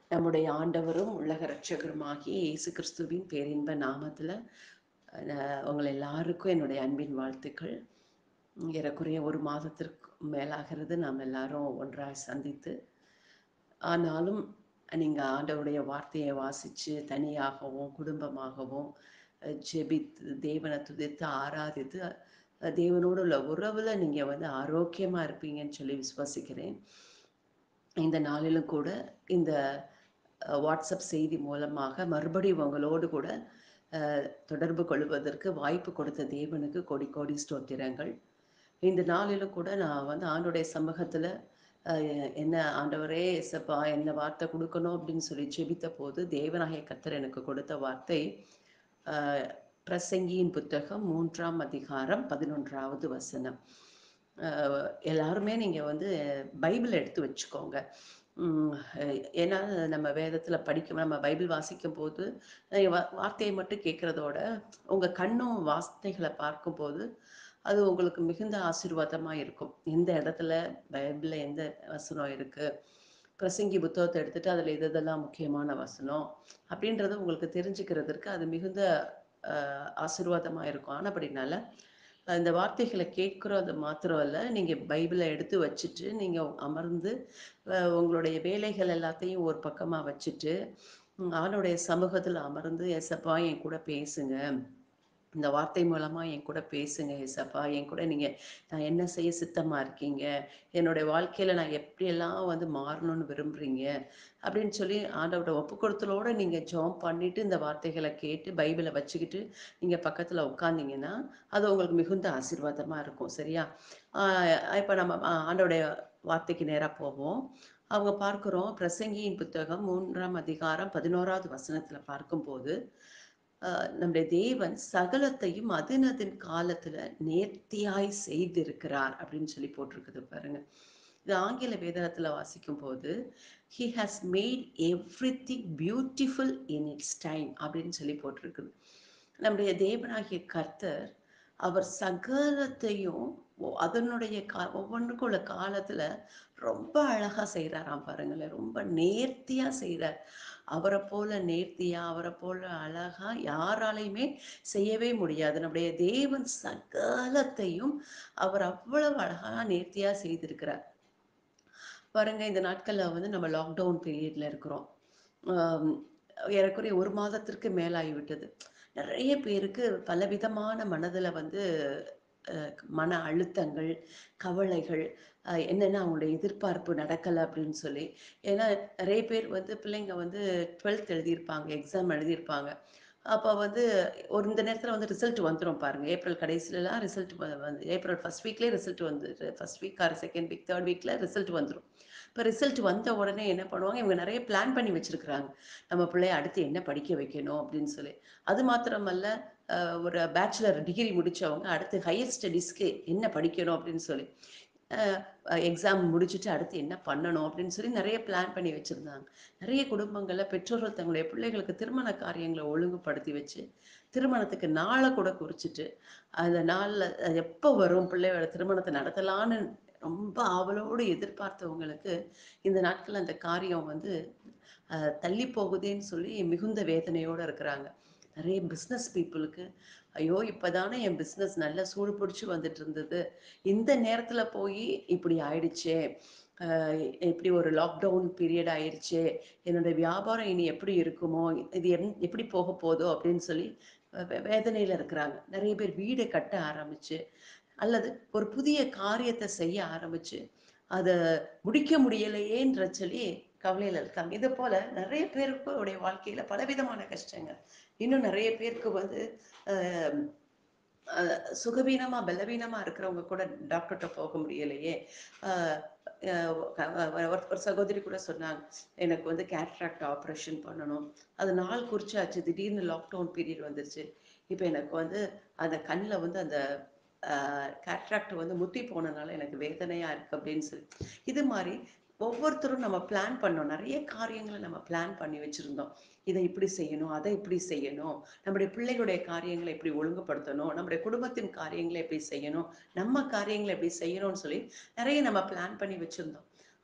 நம்முடைய ஆண்டவரும் உலக இரட்சகருமாகிய இயேசு கிறிஸ்துவின் பேரின்ப நாமத்தில் உங்கள் எல்லாருக்கும் என்னுடைய அன்பின் வாழ்த்துக்கள் ஏறக்குறைய ஒரு மாதத்திற்கு மேலாகிறது நாம் எல்லாரும் ஒன்றாக சந்தித்து ஆனாலும் நீங்கள் ஆண்டவருடைய வார்த்தையை வாசித்து தனியாகவும் குடும்பமாகவும் ஜெபித்து தேவனை துதித்து ஆராதித்து தேவனோடு உள்ள உறவில் நீங்கள் வந்து ஆரோக்கியமாக இருப்பீங்கன்னு சொல்லி விசுவாசிக்கிறேன் இந்த நாளிலும் கூட இந்த வாட்ஸ்அப் செய்தி மூலமாக மறுபடியும் உங்களோடு கூட தொடர்பு கொள்வதற்கு வாய்ப்பு கொடுத்த தேவனுக்கு கோடி கோடி ஸ்தோத்திரங்கள் இந்த நாளிலும் கூட நான் வந்து ஆண்டுடைய சமூகத்தில் என்ன ஆண்டவரே எசப்பா என்ன வார்த்தை கொடுக்கணும் அப்படின்னு சொல்லி செபித்த போது தேவநாயக கத்தர் எனக்கு கொடுத்த வார்த்தை பிரசங்கியின் புத்தகம் மூன்றாம் அதிகாரம் பதினொன்றாவது வசனம் எல்லாருமே நீங்கள் வந்து பைபிள் எடுத்து வச்சுக்கோங்க ஏன்னா நம்ம வேதத்தில் படிக்கும் நம்ம பைபிள் வாசிக்கும் போது வார்த்தையை மட்டும் கேட்குறதோட உங்கள் கண்ணும் வார்த்தைகளை பார்க்கும்போது அது உங்களுக்கு மிகுந்த ஆசீர்வாதமாக இருக்கும் எந்த இடத்துல பைபிளில் எந்த வசனம் இருக்குது பிரசங்கி புத்தகத்தை எடுத்துகிட்டு அதில் எது இதெல்லாம் முக்கியமான வசனம் அப்படின்றது உங்களுக்கு தெரிஞ்சுக்கிறதுக்கு அது மிகுந்த ஆசீர்வாதமாக இருக்கும் ஆனால் அப்படின்னால இந்த வார்த்தைகளை கேட்குறது மாத்திரம் இல்லை நீங்கள் பைபிளை எடுத்து வச்சுட்டு நீங்கள் அமர்ந்து உங்களுடைய வேலைகள் எல்லாத்தையும் ஒரு பக்கமாக வச்சுட்டு ஆணுடைய சமூகத்தில் அமர்ந்து எசப்பா என் கூட பேசுங்க இந்த வார்த்தை மூலமாக என் கூட பேசுங்க ஏசப்பா என் கூட நீங்கள் நான் என்ன செய்ய சித்தமாக இருக்கீங்க என்னுடைய வாழ்க்கையில் நான் எப்படியெல்லாம் வந்து மாறணும்னு விரும்புகிறீங்க அப்படின்னு சொல்லி ஆண்டோட ஒப்பு கொடுத்தலோடு நீங்கள் ஜாம் பண்ணிவிட்டு இந்த வார்த்தைகளை கேட்டு பைபிளை வச்சுக்கிட்டு நீங்கள் பக்கத்தில் உட்காந்திங்கன்னா அது உங்களுக்கு மிகுந்த ஆசீர்வாதமாக இருக்கும் சரியா இப்போ நம்ம ஆண்டோடைய வார்த்தைக்கு நேராக போவோம் அவங்க பார்க்குறோம் பிரசங்கியின் புத்தகம் மூன்றாம் அதிகாரம் பதினோராவது வசனத்தில் பார்க்கும்போது நம்முடைய தேவன் சகலத்தையும் அதினதின் காலத்துல நேர்த்தியாய் செய்திருக்கிறார் அப்படின்னு சொல்லி போட்டிருக்குது பாருங்க இது ஆங்கில வேதனத்துல வாசிக்கும் போது he has made everything beautiful in its time அப்படின்னு சொல்லி போட்டிருக்குது நம்முடைய தேவனாகிய கர்த்தர் அவர் சகலத்தையும் அதனுடைய கா ஒவ்வொன்றுக்கும் உள்ள காலத்துல ரொம்ப அழகா செய்கிறாராம் பாருங்களேன் ரொம்ப நேர்த்தியா செய்கிறார் அவரை போல நேர்த்தியா அவரை போல அழகா யாராலையுமே செய்யவே முடியாது நம்முடைய தேவன் சகலத்தையும் அவர் அவ்வளவு அழகா நேர்த்தியா செய்திருக்கிறார் பாருங்க இந்த நாட்கள்ல வந்து நம்ம லாக்டவுன் பீரியட்ல இருக்கிறோம் ஏறக்குறைய ஒரு மாதத்திற்கு மேலாகிவிட்டது நிறைய பேருக்கு பலவிதமான மனதில் வந்து மன அழுத்தங்கள் கவலைகள் என்னென்னா அவங்களுடைய எதிர்பார்ப்பு நடக்கலை அப்படின்னு சொல்லி ஏன்னா நிறைய பேர் வந்து பிள்ளைங்க வந்து டுவெல்த் எழுதியிருப்பாங்க எக்ஸாம் எழுதியிருப்பாங்க அப்போ வந்து ஒரு இந்த நேரத்தில் வந்து ரிசல்ட் வந்துடும் பாருங்கள் ஏப்ரல் கடைசிலலாம் ரிசல்ட் வந்து ஏப்ரல் ஃபஸ்ட் வீக்லேயே ரிசல்ட் வந்து first week or second week third வீக்கில் ரிசல்ட் வந்துடும் இப்போ ரிசல்ட் வந்த உடனே என்ன பண்ணுவாங்க இவங்க நிறைய பிளான் பண்ணி வச்சுருக்குறாங்க நம்ம பிள்ளைய அடுத்து என்ன படிக்க வைக்கணும் அப்படின்னு சொல்லி அது மாத்திரமல்ல ஒரு பேச்சுலர் டிகிரி முடித்தவங்க அடுத்து ஹையர் ஸ்டடீஸ்க்கு என்ன படிக்கணும் அப்படின்னு சொல்லி எக்ஸாம் முடிச்சுட்டு அடுத்து என்ன பண்ணணும் அப்படின்னு சொல்லி நிறைய பிளான் பண்ணி வச்சுருந்தாங்க நிறைய குடும்பங்களில் பெற்றோர்கள் தங்களுடைய பிள்ளைகளுக்கு திருமண காரியங்களை ஒழுங்குபடுத்தி வச்சு திருமணத்துக்கு நாளை கூட குறிச்சிட்டு அந்த நாளில் எப்போ வரும் பிள்ளையோட திருமணத்தை நடத்தலான்னு ரொம்ப ஆவலோடு எதிர்பார்த்தவங்களுக்கு இந்த நாட்கள் அந்த காரியம் வந்து தள்ளி போகுதேன்னு சொல்லி மிகுந்த வேதனையோடு இருக்கிறாங்க நிறைய பிஸ்னஸ் பீப்புளுக்கு ஐயோ இப்போதானே என் பிஸ்னஸ் நல்லா சூடு பிடிச்சி வந்துட்டு இருந்தது இந்த நேரத்தில் போய் இப்படி ஆயிடுச்சே இப்படி ஒரு லாக்டவுன் பீரியட் ஆயிடுச்சு என்னோட வியாபாரம் இனி எப்படி இருக்குமோ இது எம் எப்படி போக போதோ அப்படின்னு சொல்லி வேதனையில் இருக்கிறாங்க நிறைய பேர் வீடை கட்ட ஆரம்பிச்சு அல்லது ஒரு புதிய காரியத்தை செய்ய ஆரம்பிச்சு அதை முடிக்க முடியலையேன்ற சொல்லி கவலையில் இருக்காங்க இது போல நிறைய பேருக்கு உடைய வாழ்க்கையில பலவிதமான கஷ்டங்கள் இன்னும் நிறைய பேருக்கு வந்து சுகவீனமா பலவீனமா இருக்கிறவங்க கூட டாக்டர்கிட்ட போக முடியலையே ஒரு சகோதரி கூட சொன்னாங்க எனக்கு வந்து கேட்ராக்ட் ஆப்ரேஷன் பண்ணணும் அது நாள் குறிச்சாச்சு திடீர்னு லாக்டவுன் பீரியட் வந்துருச்சு இப்போ எனக்கு வந்து அந்த கண்ணில் வந்து அந்த கேட்ராக்ட் வந்து முத்தி போனனால எனக்கு வேதனையாக இருக்குது அப்படின்னு சொல்லி இது மாதிரி ஒவ்வொருத்தரும் நம்ம பிளான் பண்ணோம் நிறைய காரியங்களை நம்ம பிளான் பண்ணி வச்சுருந்தோம் இதை இப்படி செய்யணும் அதை இப்படி செய்யணும் நம்முடைய பிள்ளைகளுடைய காரியங்களை எப்படி ஒழுங்குபடுத்தணும் நம்முடைய குடும்பத்தின் காரியங்களை எப்படி செய்யணும் நம்ம காரியங்களை எப்படி செய்யணும்னு சொல்லி நிறைய நம்ம பிளான் பண்ணி வச்சுருந்தோம்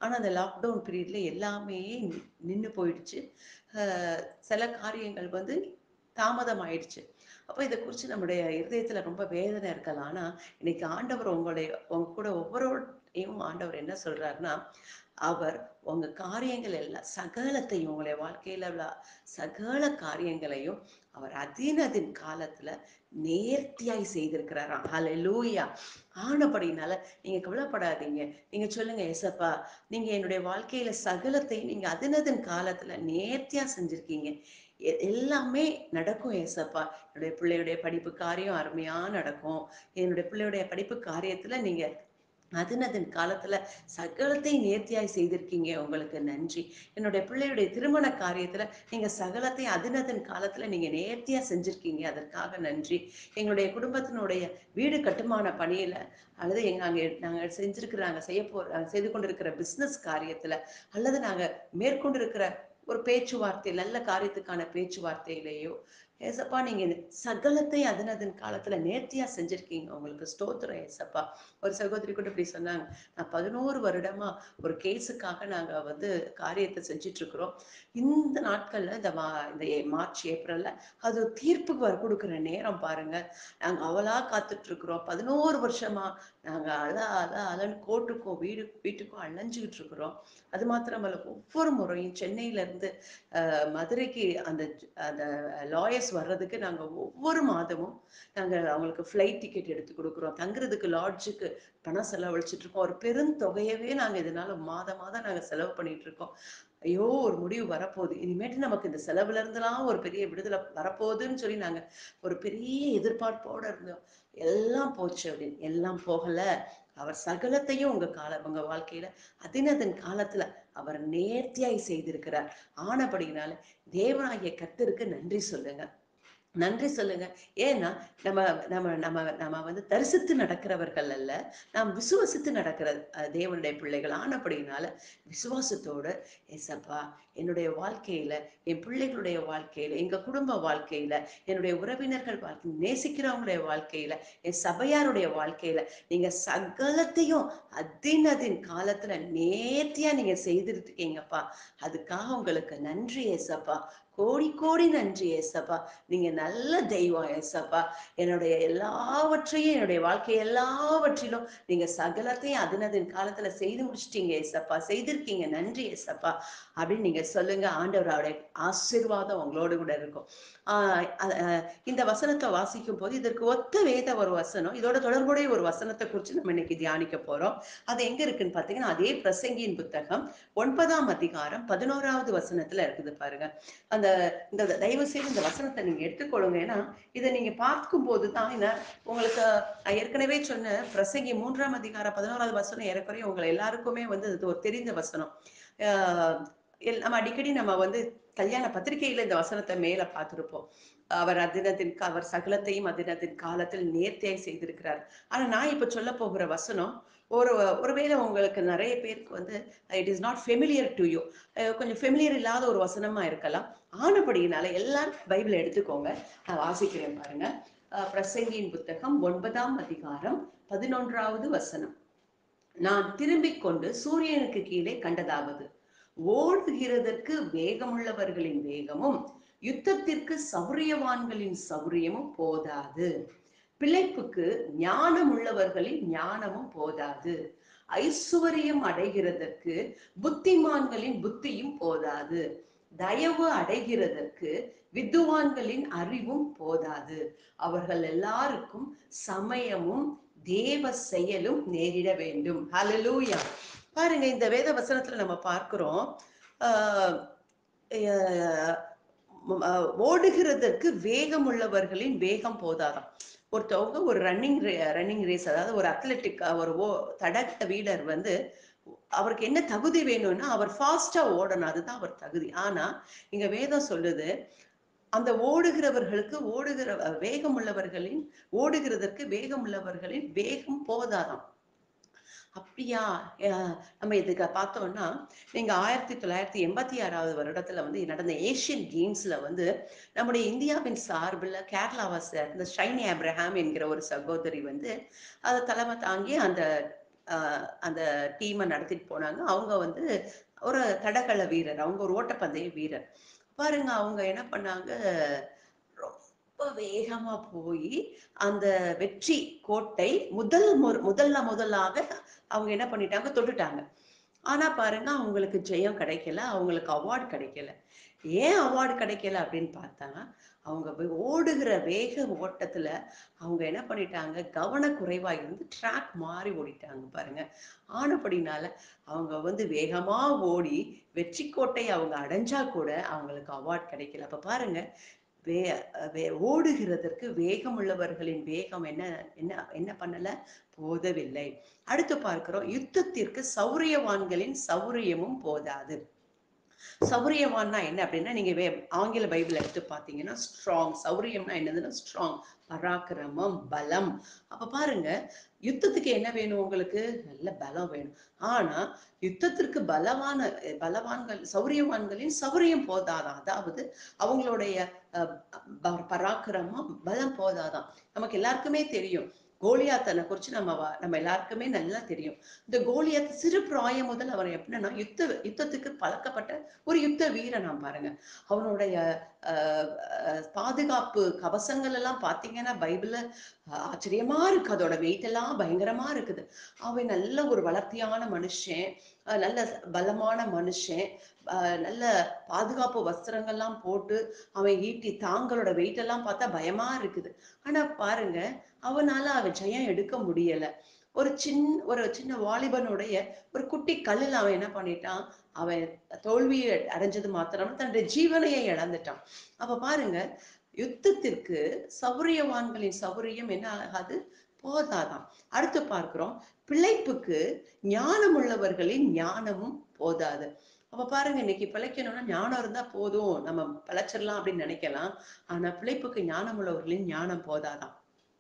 ஆனால் அந்த லாக்டவுன் பீரியட்ல எல்லாமே நின்று போயிடுச்சு அஹ் சில காரியங்கள் வந்து தாமதம் ஆயிடுச்சு அப்போ இதை குறித்து நம்முடைய இருதயத்தில் ரொம்ப வேதனை இருக்கலாம் ஆனால் இன்னைக்கு ஆண்டவர் உங்களுடைய உங்க கூட ஒவ்வொருத்தையும் ஆண்டவர் என்ன சொல்றாருன்னா அவர் உங்க காரியங்கள் எல்லாம் சகலத்தையும் உங்களுடைய வாழ்க்கையில உள்ள சகல காரியங்களையும் அவர் அதினதின் காலத்துல நேர்த்தியாய் செய்திருக்கிறாராம் ஹalleluya ஆனபடினால நீங்க கவலைப்படாதீங்க நீங்க சொல்லுங்க ஏசப்பா நீங்க என்னுடைய வாழ்க்கையில சகலத்தையும் நீங்க அதினதின் காலத்துல நேர்த்தியா செஞ்சிருக்கீங்க எ- எல்லாமே நடக்கும் ஏசப்பா என்னுடைய பிள்ளையுடைய படிப்பு காரியம் அருமையா நடக்கும் என்னுடைய பிள்ளையுடைய படிப்பு காரியத்துல நீங்க அதினதின் காலத்துல சகலத்தையும் நேர்த்தியாய் செய்திருக்கீங்க உங்களுக்கு நன்றி என்னுடைய பிள்ளையுடைய திருமண காரியத்துல நீங்க சகலத்தையும் அதினதின் காலத்துல நீங்க நேர்த்தியா செஞ்சிருக்கீங்க அதற்காக நன்றி எங்களுடைய குடும்பத்தினுடைய வீடு கட்டுமான பணியில அல்லது எங்க அங்க நாங்க செஞ்சிருக்கிற நாங்க செய்ய போற நாங்க செய்து கொண்டிருக்கிற பிசினஸ் காரியத்துல அல்லது நாங்க மேற்கொண்டிருக்கிற ஒரு பேச்சுவார்த்தை நல்ல காரியத்துக்கான பேச்சுவார்த்தையிலேயோ ஏசப்பா நீங்க சகலத்தை அதனதன் காலத்துல நேர்த்தியா செஞ்சிருக்கீங்க உங்களுக்கு ஸ்தோத்திரம் ஏசப்பா ஒரு சகோதரி கூட இப்படி சொன்னாங்க நான் பதினோரு வருடமா ஒரு கேஸுக்காக நாங்க வந்து காரியத்தை செஞ்சுட்டு இருக்கிறோம் இந்த நாட்கள்ல இந்த மா இந்த ஏ- மார்ச் ஏப்ரல்ல அது தீர்ப்புக்கு வர கொடுக்குற நேரம் பாருங்க நாங்க அவளா காத்துட்டு இருக்கிறோம் பதினோரு வருஷமா நாங்க அல அல அலன்னு கோர்ட்டுக்கும் வீடு வீட்டுக்கும் அலைஞ்சுக்கிட்டு இருக்கிறோம் அது மாத்திரமல்ல ஒவ்வொரு முறையும் சென்னையில இருந்து அஹ், மதுரைக்கு அந்த அந்த லாயர்ஸ் வர்றதுக்கு நாங்க ஒவ்வொரு மாதமும் நாங்க அவங்களுக்கு ஃப்ளைட் டிக்கெட் எடுத்து கொடுக்குறோம் தங்குறதுக்கு லாட்ஜுக்கு பணம் செலவழிச்சிட்டு இருக்கோம் ஒரு பெருந்தொகையவே நாங்க இதனால மாதம் மாதம் நாங்க செலவு பண்ணிட்டு இருக்கோம் ஐயோ ஒரு முடிவு வரப்போகுது இனிமேட்டு நமக்கு இந்த செலவுல இருந்தெல்லாம் ஒரு பெரிய விடுதலை வரப்போகுதுன்னு சொல்லி நாங்க ஒரு பெரிய எதிர்பார்ப்போட இருந்தோம் எல்லாம் போச்சு அப்படின்னு எல்லாம் போகல அவர் சகலத்தையும் உங்க கால உங்க வாழ்க்கையில அதினதன் காலத்துல அவர் நேர்த்தியாய் செய்திருக்கிறார் ஆனபடியினால தேவனாகிய கர்த்தருக்கு நன்றி சொல்லுங்க நன்றி சொல்லுங்க ஏன்னா நம்ம நம்ம நம்ம நம்ம வந்து தரிசித்து நடக்கிறவர்கள் அல்ல நாம் விசுவசித்து நடக்கிற அஹ், தேவனுடைய பிள்ளைகள் ஆனபடியினால விசுவாசத்தோட ஏசப்பா என்னுடைய வாழ்க்கையில என் பிள்ளைகளுடைய வாழ்க்கையில எங்க குடும்ப வாழ்க்கையில என்னுடைய உறவினர்கள் வாழ்க்கை நேசிக்கிறவங்களுடைய வாழ்க்கையில என் சபையாருடைய வாழ்க்கையில நீங்க சகலத்தையும் அதினதின் காலத்துல நேர்த்தியா நீங்க செய்திருக்கீங்கப்பா அதுக்காக உங்களுக்கு நன்றி ஏசப்பா கோடி கோடி நன்றி ஏசப்பா நீங்க நல்ல தெய்வம் ஏசப்பா என்னுடைய எல்லாவற்றையும் என்னுடைய வாழ்க்கை எல்லாவற்றிலும் நீங்க சகலத்தையும் அதினதின் காலத்துல செய்து முடிச்சிட்டீங்க ஏசப்பா செய்திருக்கீங்க நன்றி ஏசப்பா அப்படின்னு நீங்க சொல்லுங்க ஆண்டவருடைய ஆசீர்வாதம் உங்களோடு கூட இருக்கும் ஆஹ் அ- அஹ் இந்த வசனத்தை வாசிக்கும் போது இதற்கு ஒத்த வேத ஒரு வசனம் இதோட தொடர்புடைய ஒரு வசனத்தை குறித்து நம்ம இன்னைக்கு தியானிக்க போறோம் அது எங்க இருக்குன்னு பாத்தீங்கன்னா அதே பிரசங்கியின் புத்தகம் ஒன்பதாம் அதிகாரம் பதினோராவது வசனத்துல இருக்குது பாருங்க அந்த இந்த தயவு செய்து இந்த வசனத்தை நீங்க எடுத்துக்கொள்ளுங்க ஏன்னா இதை நீங்க பார்க்கும் போது தான் என்ன உங்களுக்கு நான் ஏற்கனவே சொன்ன பிரசங்கி மூன்றாம் அதிகாரம் பதினோராவது வசனம் ஏறக்குறைய உங்களை எல்லாருக்குமே வந்து இது ஒரு தெரிந்த வசனம் ஆஹ் எல்- நம்ம அடிக்கடி நம்ம வந்து கல்யாண பத்திரிகையில இந்த வசனத்தை மேல பார்த்திருப்போம் அவர் அதினத்தின் கா- அவர் சகலத்தையும் அதினத்தின் காலத்தில் நேர்த்தியாய் செய்திருக்கிறார் ஆனா நான் இப்ப சொல்ல போகிற வசனம் ஒரு ஒருவேளை உங்களுக்கு நிறைய பேருக்கு வந்து it is not familiar to you கொஞ்சம் ஃபெமிலியர் இல்லாத ஒரு வசனமா இருக்கலாம் ஆனபடியினால எல்லாரும் பைபிளை எடுத்துக்கோங்க நான் வாசிக்கிறேன் பாருங்க அஹ் பிரசங்கியின் புத்தகம் ஒன்பதாம் அதிகாரம் பதினொன்றாவது வசனம் நான் திரும்பிக் கொண்டு சூரியனுக்கு கீழே கண்டதாவது ஓடுகிறதற்கு வேகமுள்ளவர்களின் வேகமும் யுத்தத்திற்கு சௌரியவான்களின் சௌரியமும் போதாது பிழைப்புக்கு ஞானம் உள்ளவர்களின் ஞானமும் போதாது ஐசுவரியம் அடைகிறதற்கு புத்திமான்களின் புத்தியும் போதாது தயவு அடைகிறதற்கு வித்துவான்களின் அறிவும் போதாது அவர்கள் எல்லாருக்கும் சமயமும் தேவ செயலும் நேரிட வேண்டும் ஹalleluya பாருங்க இந்த வேத வசனத்துல நம்ம பார்க்கிறோம் ஆஹ் ஆஹ் ம- ஆஹ் ஓடுகிறதற்கு வேகம் உள்ளவர்களின் வேகம் போதாதாம் ஒருத்தவங்க ஒரு ரன்னிங் ரன்னிங் ரேஸ் அதாவது ஒரு அத்லெட்டிக் ஒரு ஓ தடக வீரர் வந்து அவருக்கு என்ன தகுதி வேணும்னா அவர் ஃபாஸ்டா ஓடணும் அதுதான் அவர் தகுதி ஆனா இங்க வேதம் சொல்லுது அந்த ஓடுகிறவர்களுக்கு ஓடுகிற அஹ், வேகம் உள்ளவர்களின் ஓடுகிறதற்கு வேகம் உள்ளவர்களின் வேகம் போதாதாம் அப்படியா அஹ், நம்ம இதுக்கு பார்த்தோம்னா நீங்க ஆயிரத்தி தொள்ளாயிரத்தி எண்பத்தி ஆறாவது வருடத்துல வந்து நடந்த ஏசியன் கேம்ஸ்ல வந்து நம்முடைய இந்தியாவின் சார்பில் கேரளாவை சேர்ந்த ஷைனி அப்ரஹாம் என்கிற ஒரு சகோதரி வந்து அதை தலைமை தாங்கி அந்த ஆஹ், அந்த டீமை நடத்திட்டு போனாங்க அவங்க வந்து ஒரு தடகள வீரர் அவங்க ஒரு ஓட்டப்பந்தய வீரர் பாருங்க அவங்க என்ன பண்ணாங்க ரொம்ப வேகமா போய் அந்த வெற்றி கோட்டை முதல் முற முதல்ல முதலாக அவங்க என்ன பண்ணிட்டாங்க தொட்டுட்டாங்க ஆனா பாருங்க அவங்களுக்கு ஜெயம் கிடைக்கல அவங்களுக்கு அவார்டு கிடைக்கல ஏன் அவார்டு கிடைக்கல அப்படின்னு பார்த்தா அவங்க வே- ஓடுகிற வேக ஓட்டத்துல அவங்க என்ன பண்ணிட்டாங்க கவனக்குறைவா இருந்து ட்ராக் மாறி ஓடிட்டாங்க பாருங்க ஆனபடினால அவங்க வந்து வேகமா ஓடி வெற்றி கோட்டை அவங்க அடைஞ்சா கூட அவங்களுக்கு அவார்ட் கிடைக்கல அப்ப பாருங்க வே வே ஓடுகிறதற்கு வேகம் உள்ளவர்களின் வேகம் என்ன என்ன என்ன பண்ணல போதவில்லை அடுத்து பார்க்கிறோம் யுத்தத்திற்கு சௌரியவான்களின் சௌரியமும் போதாது சௌரியவான்னா என்ன அப்படின்னா நீங்க வே ஆங்கில பைபிள் எடுத்து பார்த்தீங்கன்னா ஸ்ட்ராங் சௌரியம்னா என்னதுன்னா ஸ்ட்ராங் பராக்கிரமம் பலம் அப்ப பாருங்க யுத்தத்துக்கு என்ன வேணும் உங்களுக்கு நல்ல பலம் வேணும் ஆனா யுத்தத்திற்கு பலவான அஹ், பலவான்கள் சௌரியவான்களின் சௌரியம் போதாதான் அதாவது அவங்களுடைய அஹ், ப- பராக்கிரமம் பலம் போதாதான் நமக்கு எல்லாருக்குமே தெரியும் கோலியாத்தனை குறிச்சு நம்ம வ- நம்ம எல்லாருக்குமே நல்லா தெரியும் இந்த கோலியாத் சிறு பிராயம் முதல் அவர் எப்படின்னா யுத்த யுத்தத்துக்கு பழக்கப்பட்ட ஒரு யுத்த வீரனா பாருங்க அவனுடைய அஹ், அஹ், பாதுகாப்பு கவசங்கள் எல்லாம் பார்த்தீங்கன்னா பைபிள்ல அஹ், ஆச்சரியமா இருக்கு அதோட வெயிட் எல்லாம் பயங்கரமா இருக்குது அவன் நல்ல ஒரு வளர்த்தியான மனுஷன் அஹ், நல்ல பலமான மனுஷன் அஹ், நல்ல பாதுகாப்பு வஸ்திரங்கள்லாம் போட்டு அவன் ஈட்டி தாங்களோட வெயிட் எல்லாம் பார்த்தா பயமா இருக்குது ஆனா பாருங்க அவனால அவன் ஜெயம் எடுக்க முடியல ஒரு சின்ன ஒரு சின்ன வாலிபனுடைய ஒரு குட்டி கல்லில் அவன் என்ன பண்ணிட்டான் அவன் தோல்வியை அடைஞ்சது மாத்திரம் தன்னுடைய ஜீவனையை இழந்துட்டான் அப்ப பாருங்க யுத்தத்திற்கு சௌரியவான்களின் சௌரியம் என்ன ஆகாது போதாதான் அடுத்து பார்க்கிறோம் பிழைப்புக்கு ஞானம் உள்ளவர்களின் ஞானமும் போதாது அப்ப பாருங்க இன்னைக்கு பிழைக்கணும்னா ஞானம் இருந்தா போதும் நம்ம பிழைச்சிடலாம் அப்படின்னு நினைக்கலாம் ஆனா பிழைப்புக்கு ஞானம் உள்ளவர்களின் ஞானம் போதாதான்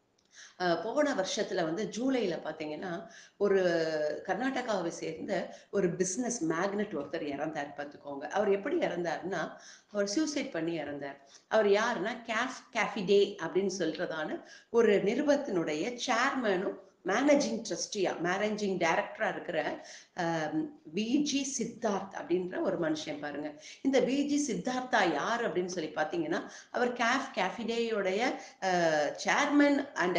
அஹ் போன வருஷத்துல வந்து ஜூலைல பாத்தீங்கன்னா ஒரு கர்நாடகாவை சேர்ந்த ஒரு பிசினஸ் மேக்னெட் ஒருத்தர் இறந்தார் பார்த்துக்கோங்க அவர் எப்படி இறந்தாருன்னா அவர் சூசைட் பண்ணி இறந்தார் அவர் யாருன்னா கேஃப் கேஃபிடே அப்படின்னு சொல்றதான ஒரு நிறுவனத்தினுடைய சேர்மனும் மேனேஜிங் ட்ரஸ்டியா மேனேஜிங் டைரக்டரா இருக்கிற விஜி சித்தார்த் அப்படின்ற ஒரு மனுஷன் பாருங்க இந்த விஜி சித்தார்த்தா யார் அப்படின்னு சொல்லி பார்த்தீங்கன்னா அவர் கேஃப் கேஃபிடேயோடைய சேர்மன் அண்ட்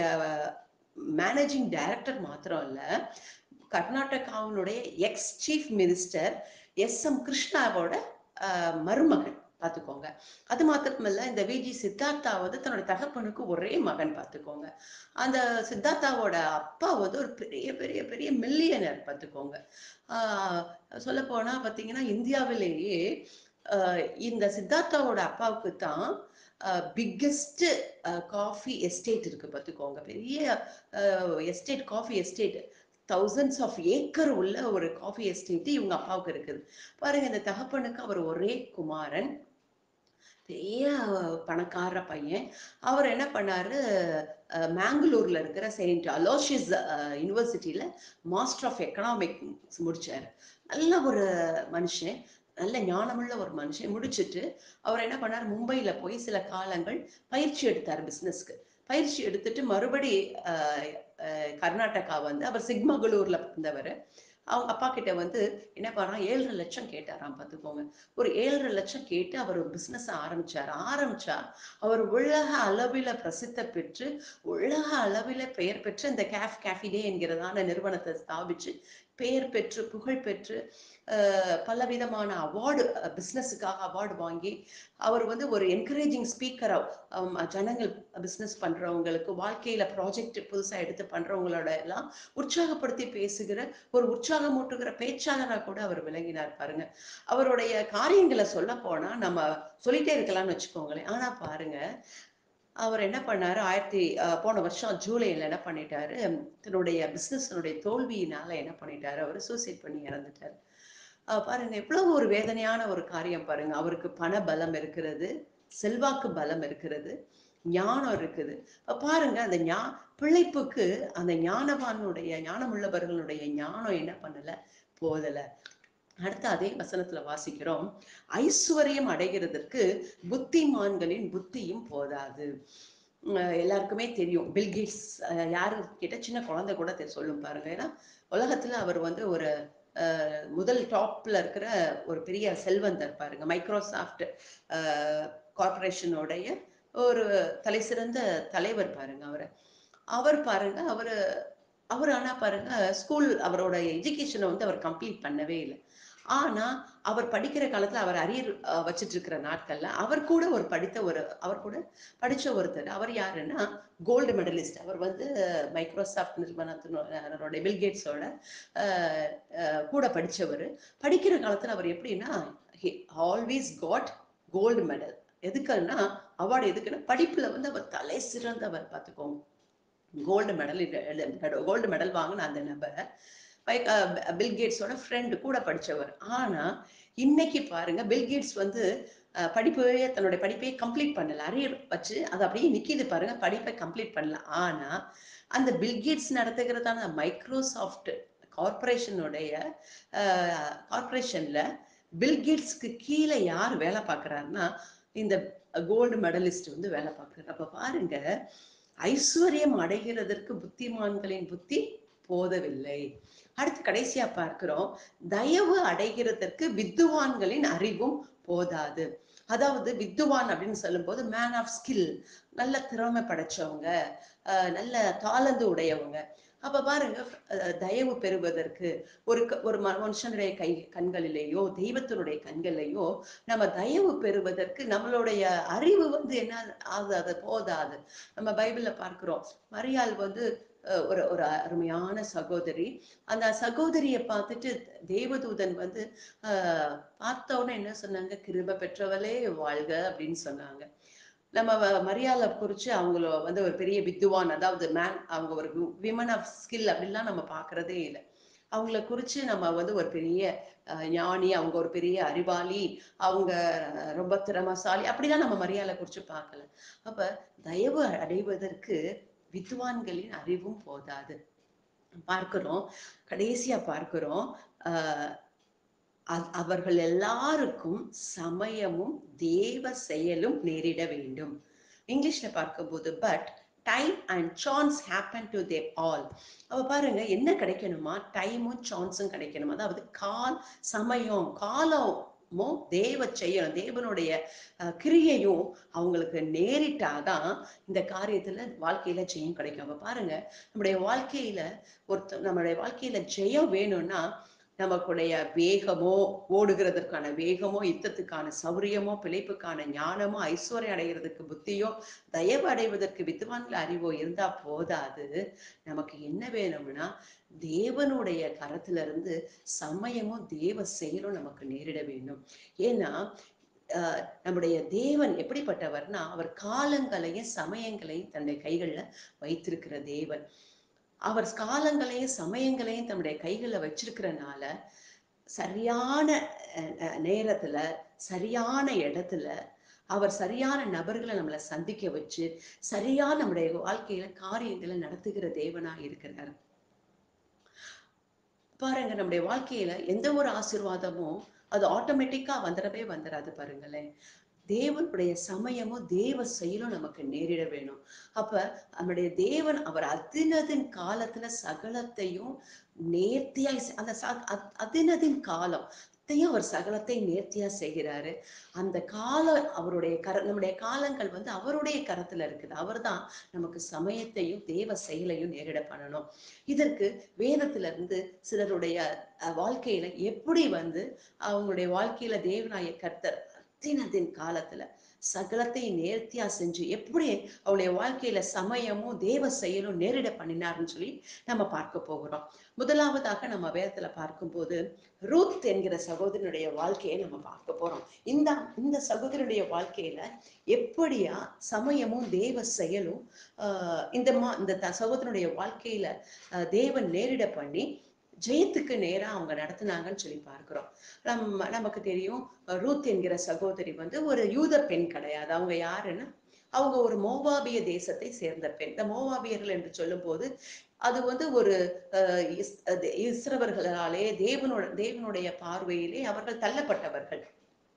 மேனேஜிங் டைரக்டர் மாத்திரம் இல்ல கர்நாடகாவினுடைய ex chief minister S M கிருஷ்ணாவோட அஹ், மருமகன் பார்த்துக்கோங்க அது மாத்திரமல்ல இந்த விஜி சித்தார்த்தா வந்து தன்னோட தகப்பனுக்கு ஒரே மகன் பார்த்துக்கோங்க அந்த சித்தார்த்தாவோட அப்பா வந்து ஒரு பெரிய பெரிய பெரிய மில்லியனர் பார்த்துக்கோங்க சொல்ல போனா பார்த்தீங்கன்னா இந்தியாவிலேயே ஆஹ் இந்த சித்தார்த்தாவோட அப்பாவுக்கு தான் பிக்கெஸ்ட் காஃபி எஸ்டேட் இருக்கு பார்த்துக்கோங்க பெரிய estate coffee estate thousands of acre உள்ள ஒரு காஃபி எஸ்டேட் இவங்க அப்பாவுக்கு இருக்குது பாருங்க இந்த தகப்பனுக்கு அவர் ஒரே குமாரன் பெரிய பணக்கார பையன் அவர் என்ன பண்ணாரு அஹ், மேங்களூர்ல இருக்கிற செயின்ட் அலோஷியஸ் யூனிவர்சிட்டியில மாஸ்டர் ஆஃப் எக்கனாமிக்ஸ் முடிச்சாரு நல்ல ஒரு மனுஷன் நல்ல ஞானமுள்ள ஒரு மனுஷன் முடிச்சிட்டு அவர் என்ன பண்ணார் மும்பையில போய் சில காலங்கள் பயிற்சி எடுத்தார் பிசினஸ்க்கு பயிற்சி எடுத்துட்டு மறுபடி அஹ், அஹ், கர்நாடகா வந்து அவர் சிக்மகளூர்ல பிறந்தவர் அவங்க அப்பா கிட்ட வந்து என்ன பண்ணா ஏழரை லட்சம் கேட்டாராம் பார்த்துக்கோங்க ஒரு ஏழரை லட்சம் கேட்டு அவர் ஒரு பிசினஸ் ஆரம்பிச்சார் ஆரம்பிச்சா அவர் உலக அளவில் பிரசித்த பெற்று உலக அளவில் பெயர் பெற்று இந்த கேஃப் கேஃபிடே என்கிறதான நிறுவனத்தை ஸ்தாபிச்சு பெயர் பெற்று புகழ் பெற்று அஹ், பலவிதமான அவார்டு பிஸ்னஸுக்காக அவார்டு வாங்கி அவர் வந்து ஒரு என்கரேஜிங் ஸ்பீக்கராக ஜனங்கள் பிஸ்னஸ் பண்றவங்களுக்கு வாழ்க்கையில ப்ராஜெக்ட் புதுசா எடுத்து பண்றவங்களோட எல்லாம் உற்சாகப்படுத்தி பேசுகிற ஒரு உற்சாகமூட்டுகிற பேச்சாளராக கூட அவர் விளங்கினார் பாருங்க அவருடைய காரியங்களை சொல்ல போனா நம்ம சொல்லிட்டே இருக்கலாம்னு வச்சுக்கோங்களேன் ஆனா பாருங்க அவர் என்ன பண்ணாரு ஆயிரத்தி அஹ், போன வருஷம் ஜூலைல என்ன பண்ணிட்டாரு தன்னுடைய பிசினஸினுடைய தோல்வியினால என்ன பண்ணிட்டாரு அவர் சூசைட் பண்ணி இறந்துட்டாரு அஹ், பாருங்க எவ்வளவு ஒரு வேதனையான ஒரு காரியம் பாருங்க அவருக்கு பண பலம் இருக்கிறது செல்வாக்கு பலம் இருக்கிறது ஞானம் இருக்குது அப்ப பாருங்க அந்த ஞா பிழைப்புக்கு அந்த ஞானவானுடைய ஞானமுள்ளவர்களுடைய ஞானம் என்ன பண்ணல போதல அடுத்து அதே வசனத்துல வாசிக்கிறோம் ஐஸ்வர்யம் அடைகிறதற்கு புத்திமான்களின் புத்தியும் போதாது அஹ் எல்லாருக்குமே தெரியும் பில்கேட்ஸ் யாரு கிட்ட சின்ன குழந்தை கூட தெ- சொல்லும் பாருங்க ஏன்னா உலகத்துல அவர் வந்து ஒரு அஹ், முதல் டாப்ல இருக்கிற ஒரு பெரிய செல்வந்தர் பாருங்க மைக்ரோசாஃப்ட் கார்பரேஷனுடைய ஒரு தலை சிறந்த தலைவர் பாருங்க அவரை அவர் பாருங்க அவரு அவர் ஆனா பாருங்க ஸ்கூல் அவரோட எஜுகேஷனை வந்து அவர் கம்ப்ளீட் பண்ணவே இல்லை ஆனா அவர் படிக்கிற காலத்துல அவர் அரியர் வச்சிட்டு இருக்கிற நாட்கள்ல அவர் கூட ஒரு படித்த ஒரு அவர் கூட படிச்ச ஒருத்தர் அவர் யாருன்னா கோல்டு மெடலிஸ்ட் அவர் வந்து மைக்ரோசாஃப்ட் நிறுவனத்தினோட பில்கேட்ஸோட கூட படிச்சவர் படிக்கிற காலத்துல அவர் எப்படின்னா ஆல்வேஸ் காட் கோல்டு மெடல் எதுக்குன்னா அவார்டு எதுக்குன்னா படிப்புல வந்து அவர் தலை சிறந்தவர் பார்த்துக்கோங்க கோல்டு மெடல் கோல்டு மெடல் வாங்கின அந்த நபர் மைக் பில்கேட்ஸோட ஃப்ரெண்டு கூட படிச்சவர் ஆனா இன்னைக்கு பாருங்க பில்கேட்ஸ் வந்து அஹ், படிப்பவே தன்னுடைய படிப்பையே கம்ப்ளீட் பண்ணல அரியர் வச்சு அது அப்படியே நிக்கிது பாருங்க படிப்பை கம்ப்ளீட் பண்ணல ஆனா அந்த பில்கேட்ஸ் நடத்துகிறதான மைக்ரோசாஃப்ட் கார்பரேஷனுடைய கார்பரேஷன்ல பில்கேட்ஸ்க்கு கீழே யார் வேலை பார்க்கறாருன்னா இந்த கோல்டு மெடலிஸ்ட் வந்து வேலை பார்க்கறாரு அப்ப பாருங்க ஐஸ்வர்யம் அடைகிறதற்கு புத்திமான்களின் புத்தி போதவில்லை அடுத்து கடைசியா பார்க்கிறோம் தயவு அடைகிறதற்கு வித்துவான்களின் அறிவும் போதாது அதாவது வித்துவான் அப்படின்னு சொல்லும்போது மேன் ஆஃப் ஸ்கில் நல்ல திறமை படைச்சவங்க அஹ் நல்ல தாளந்து உடையவங்க அப்ப பாருங்க அஹ் தயவு பெறுவதற்கு ஒரு க- ஒரு ம- மனுஷனுடைய கை கண்களிலேயோ தெய்வத்தினுடைய கண்களிலேயோ நம்ம தயவு பெறுவதற்கு நம்மளுடைய அறிவு வந்து என்ன ஆகுது அது போதாது நம்ம பைபிள்ல பார்க்கிறோம் மரியாள் வந்து அஹ், ஒரு ஒரு அருமையான சகோதரி அந்த சகோதரியை பார்த்துட்டு தேவதூதன் வந்து ஆஹ் பார்த்த உடனே என்ன சொன்னாங்க கிருப பெற்றவளே வாழ்க அப்படின்னு சொன்னாங்க நம்ம வ- மரியாதை குறிச்சு அவங்கள வந்து ஒரு பெரிய வித்துவான் அதாவது மேன் அவங்க ஒரு விமன் ஆஃப் ஸ்கில் அப்படின்லாம் நம்ம பார்க்கறதே இல்லை அவங்கள குறிச்சு நம்ம வந்து ஒரு பெரிய அஹ், ஞானி அவங்க ஒரு பெரிய அறிவாளி அவங்க அஹ், ரொம்ப திறமசாலி அப்படிலாம் நம்ம மரியாதை குறிச்சு பார்க்கல அப்ப தயவு அடைவதற்கு வித்வான்களின் அறிவும் போதாது பார்க்கிறோம் கடைசியா பார்க்கிறோம் ஆஹ் அ- அவர்கள் எல்லாருக்கும் சமயமும் தேவ செயலும் நேரிட வேண்டும் இங்கிலீஷ்ல பார்க்கும்போது but time and chance happen to them all அவ பாருங்க என்ன கிடைக்கணுமா டைமும் சான்ஸும் கிடைக்கணும் அதாவது கால் சமயம் காலமும் தேவ செயலும் தேவனுடைய அஹ், கிரியையும் அவங்களுக்கு நேரிட்டாதான் இந்த காரியத்துல வாழ்க்கையில ஜெயம் கிடைக்கும் அப்ப பாருங்க நம்முடைய வாழ்க்கையில ஒருத்த நம்மளுடைய வாழ்க்கையில ஜெயம் வேணும்னா நமக்குடைய வேகமோ ஓடுகிறதற்கான வேகமோ யுத்தத்துக்கான சௌரியமோ பிழைப்புக்கான ஞானமோ ஐஸ்வர்யம் அடைகிறதுக்கு புத்தியோ தயவு அடைவதற்கு வித்துவான்கள் அறிவோ இருந்தா போதாது நமக்கு என்ன வேணும்னா தேவனுடைய கரத்துல இருந்து சமயமும் தேவ செயலும் நமக்கு நேரிட வேண்டும் ஏன்னா ஆஹ் நம்முடைய தேவன் எப்படிப்பட்டவர்னா அவர் காலங்களையும் சமயங்களையும் தன்னுடைய கைகள்ல வைத்திருக்கிற தேவன் அவர் காலங்களையும் சமயங்களையும் தன்னுடைய கைகள்ல வச்சிருக்கிறனால சரியான அஹ், அஹ், நேரத்துல சரியான இடத்துல அவர் சரியான நபர்களை நம்மளை சந்திக்க வச்சு சரியா நம்முடைய வாழ்க்கையில காரியங்களை நடத்துகிற தேவனா இருக்கிறார் பாருங்க நம்முடைய வாழ்க்கையில எந்த ஒரு ஆசீர்வாதமும் அது ஆட்டோமேட்டிக்கா வந்துடவே வந்துடாது பாருங்களேன் தேவனுடைய சமயமும் தேவ செயலும் நமக்கு நேரிட வேணும் அப்ப நம்முடைய தேவன் அவர் அதினதின் காலத்துல சகலத்தையும் நேர்த்தியாய் செ- அந்த ச- அ- அதினதின் காலம் அதையும் அவர் சகலத்தை நேர்த்தியா செய்கிறாரு அந்த காலம் அவருடைய கர நம்முடைய காலங்கள் வந்து அவருடைய கரத்துல இருக்குது அவர்தான் நமக்கு சமயத்தையும் தேவ செயலையும் நேரிட பண்ணணும் இதற்கு வேதத்துல இருந்து சிலருடைய அஹ், வாழ்க்கையில எப்படி வந்து அவங்களுடைய வாழ்க்கையில தேவனாய கர்த்தர் தினத்தின் காலத்துல சகலத்தை நேர்த்தியா செஞ்சு எப்படி அவளுடைய வாழ்க்கையில சமயமும் தேவ செயலும் நேரிட பண்ணினார்னு சொல்லி நம்ம பார்க்க போகிறோம் முதலாவதாக நம்ம வேதத்துல பார்க்கும்போது ரூத் என்கிற சகோதரனுடைய வாழ்க்கையை நம்ம பார்க்க போறோம் இந்த இந்த சகோதரனுடைய வாழ்க்கையில எப்படியா சமயமும் தேவ செயலும் ஆஹ் இந்த மா இந்த த- சகோதரனுடைய வாழ்க்கையில ஆஹ் தேவன் நேரிட பண்ணி ஜெயத்துக்கு நேரா அவங்க நடத்துனாங்கன்னு சொல்லி பார்க்கிறோம் நம்ம நமக்கு தெரியும் அஹ் ரூத் என்கிற சகோதரி வந்து ஒரு யூத பெண் கிடையாது அவங்க யாருன்னா அவங்க ஒரு மோவாபிய தேசத்தை சேர்ந்த பெண் இந்த மோவாபியர்கள் என்று சொல்லும்போது அது வந்து ஒரு அஹ், இஸ்- அது இஸ்ரவர்களாலே தேவனோட தேவனுடைய பார்வையிலே அவர்கள் தள்ளப்பட்டவர்கள்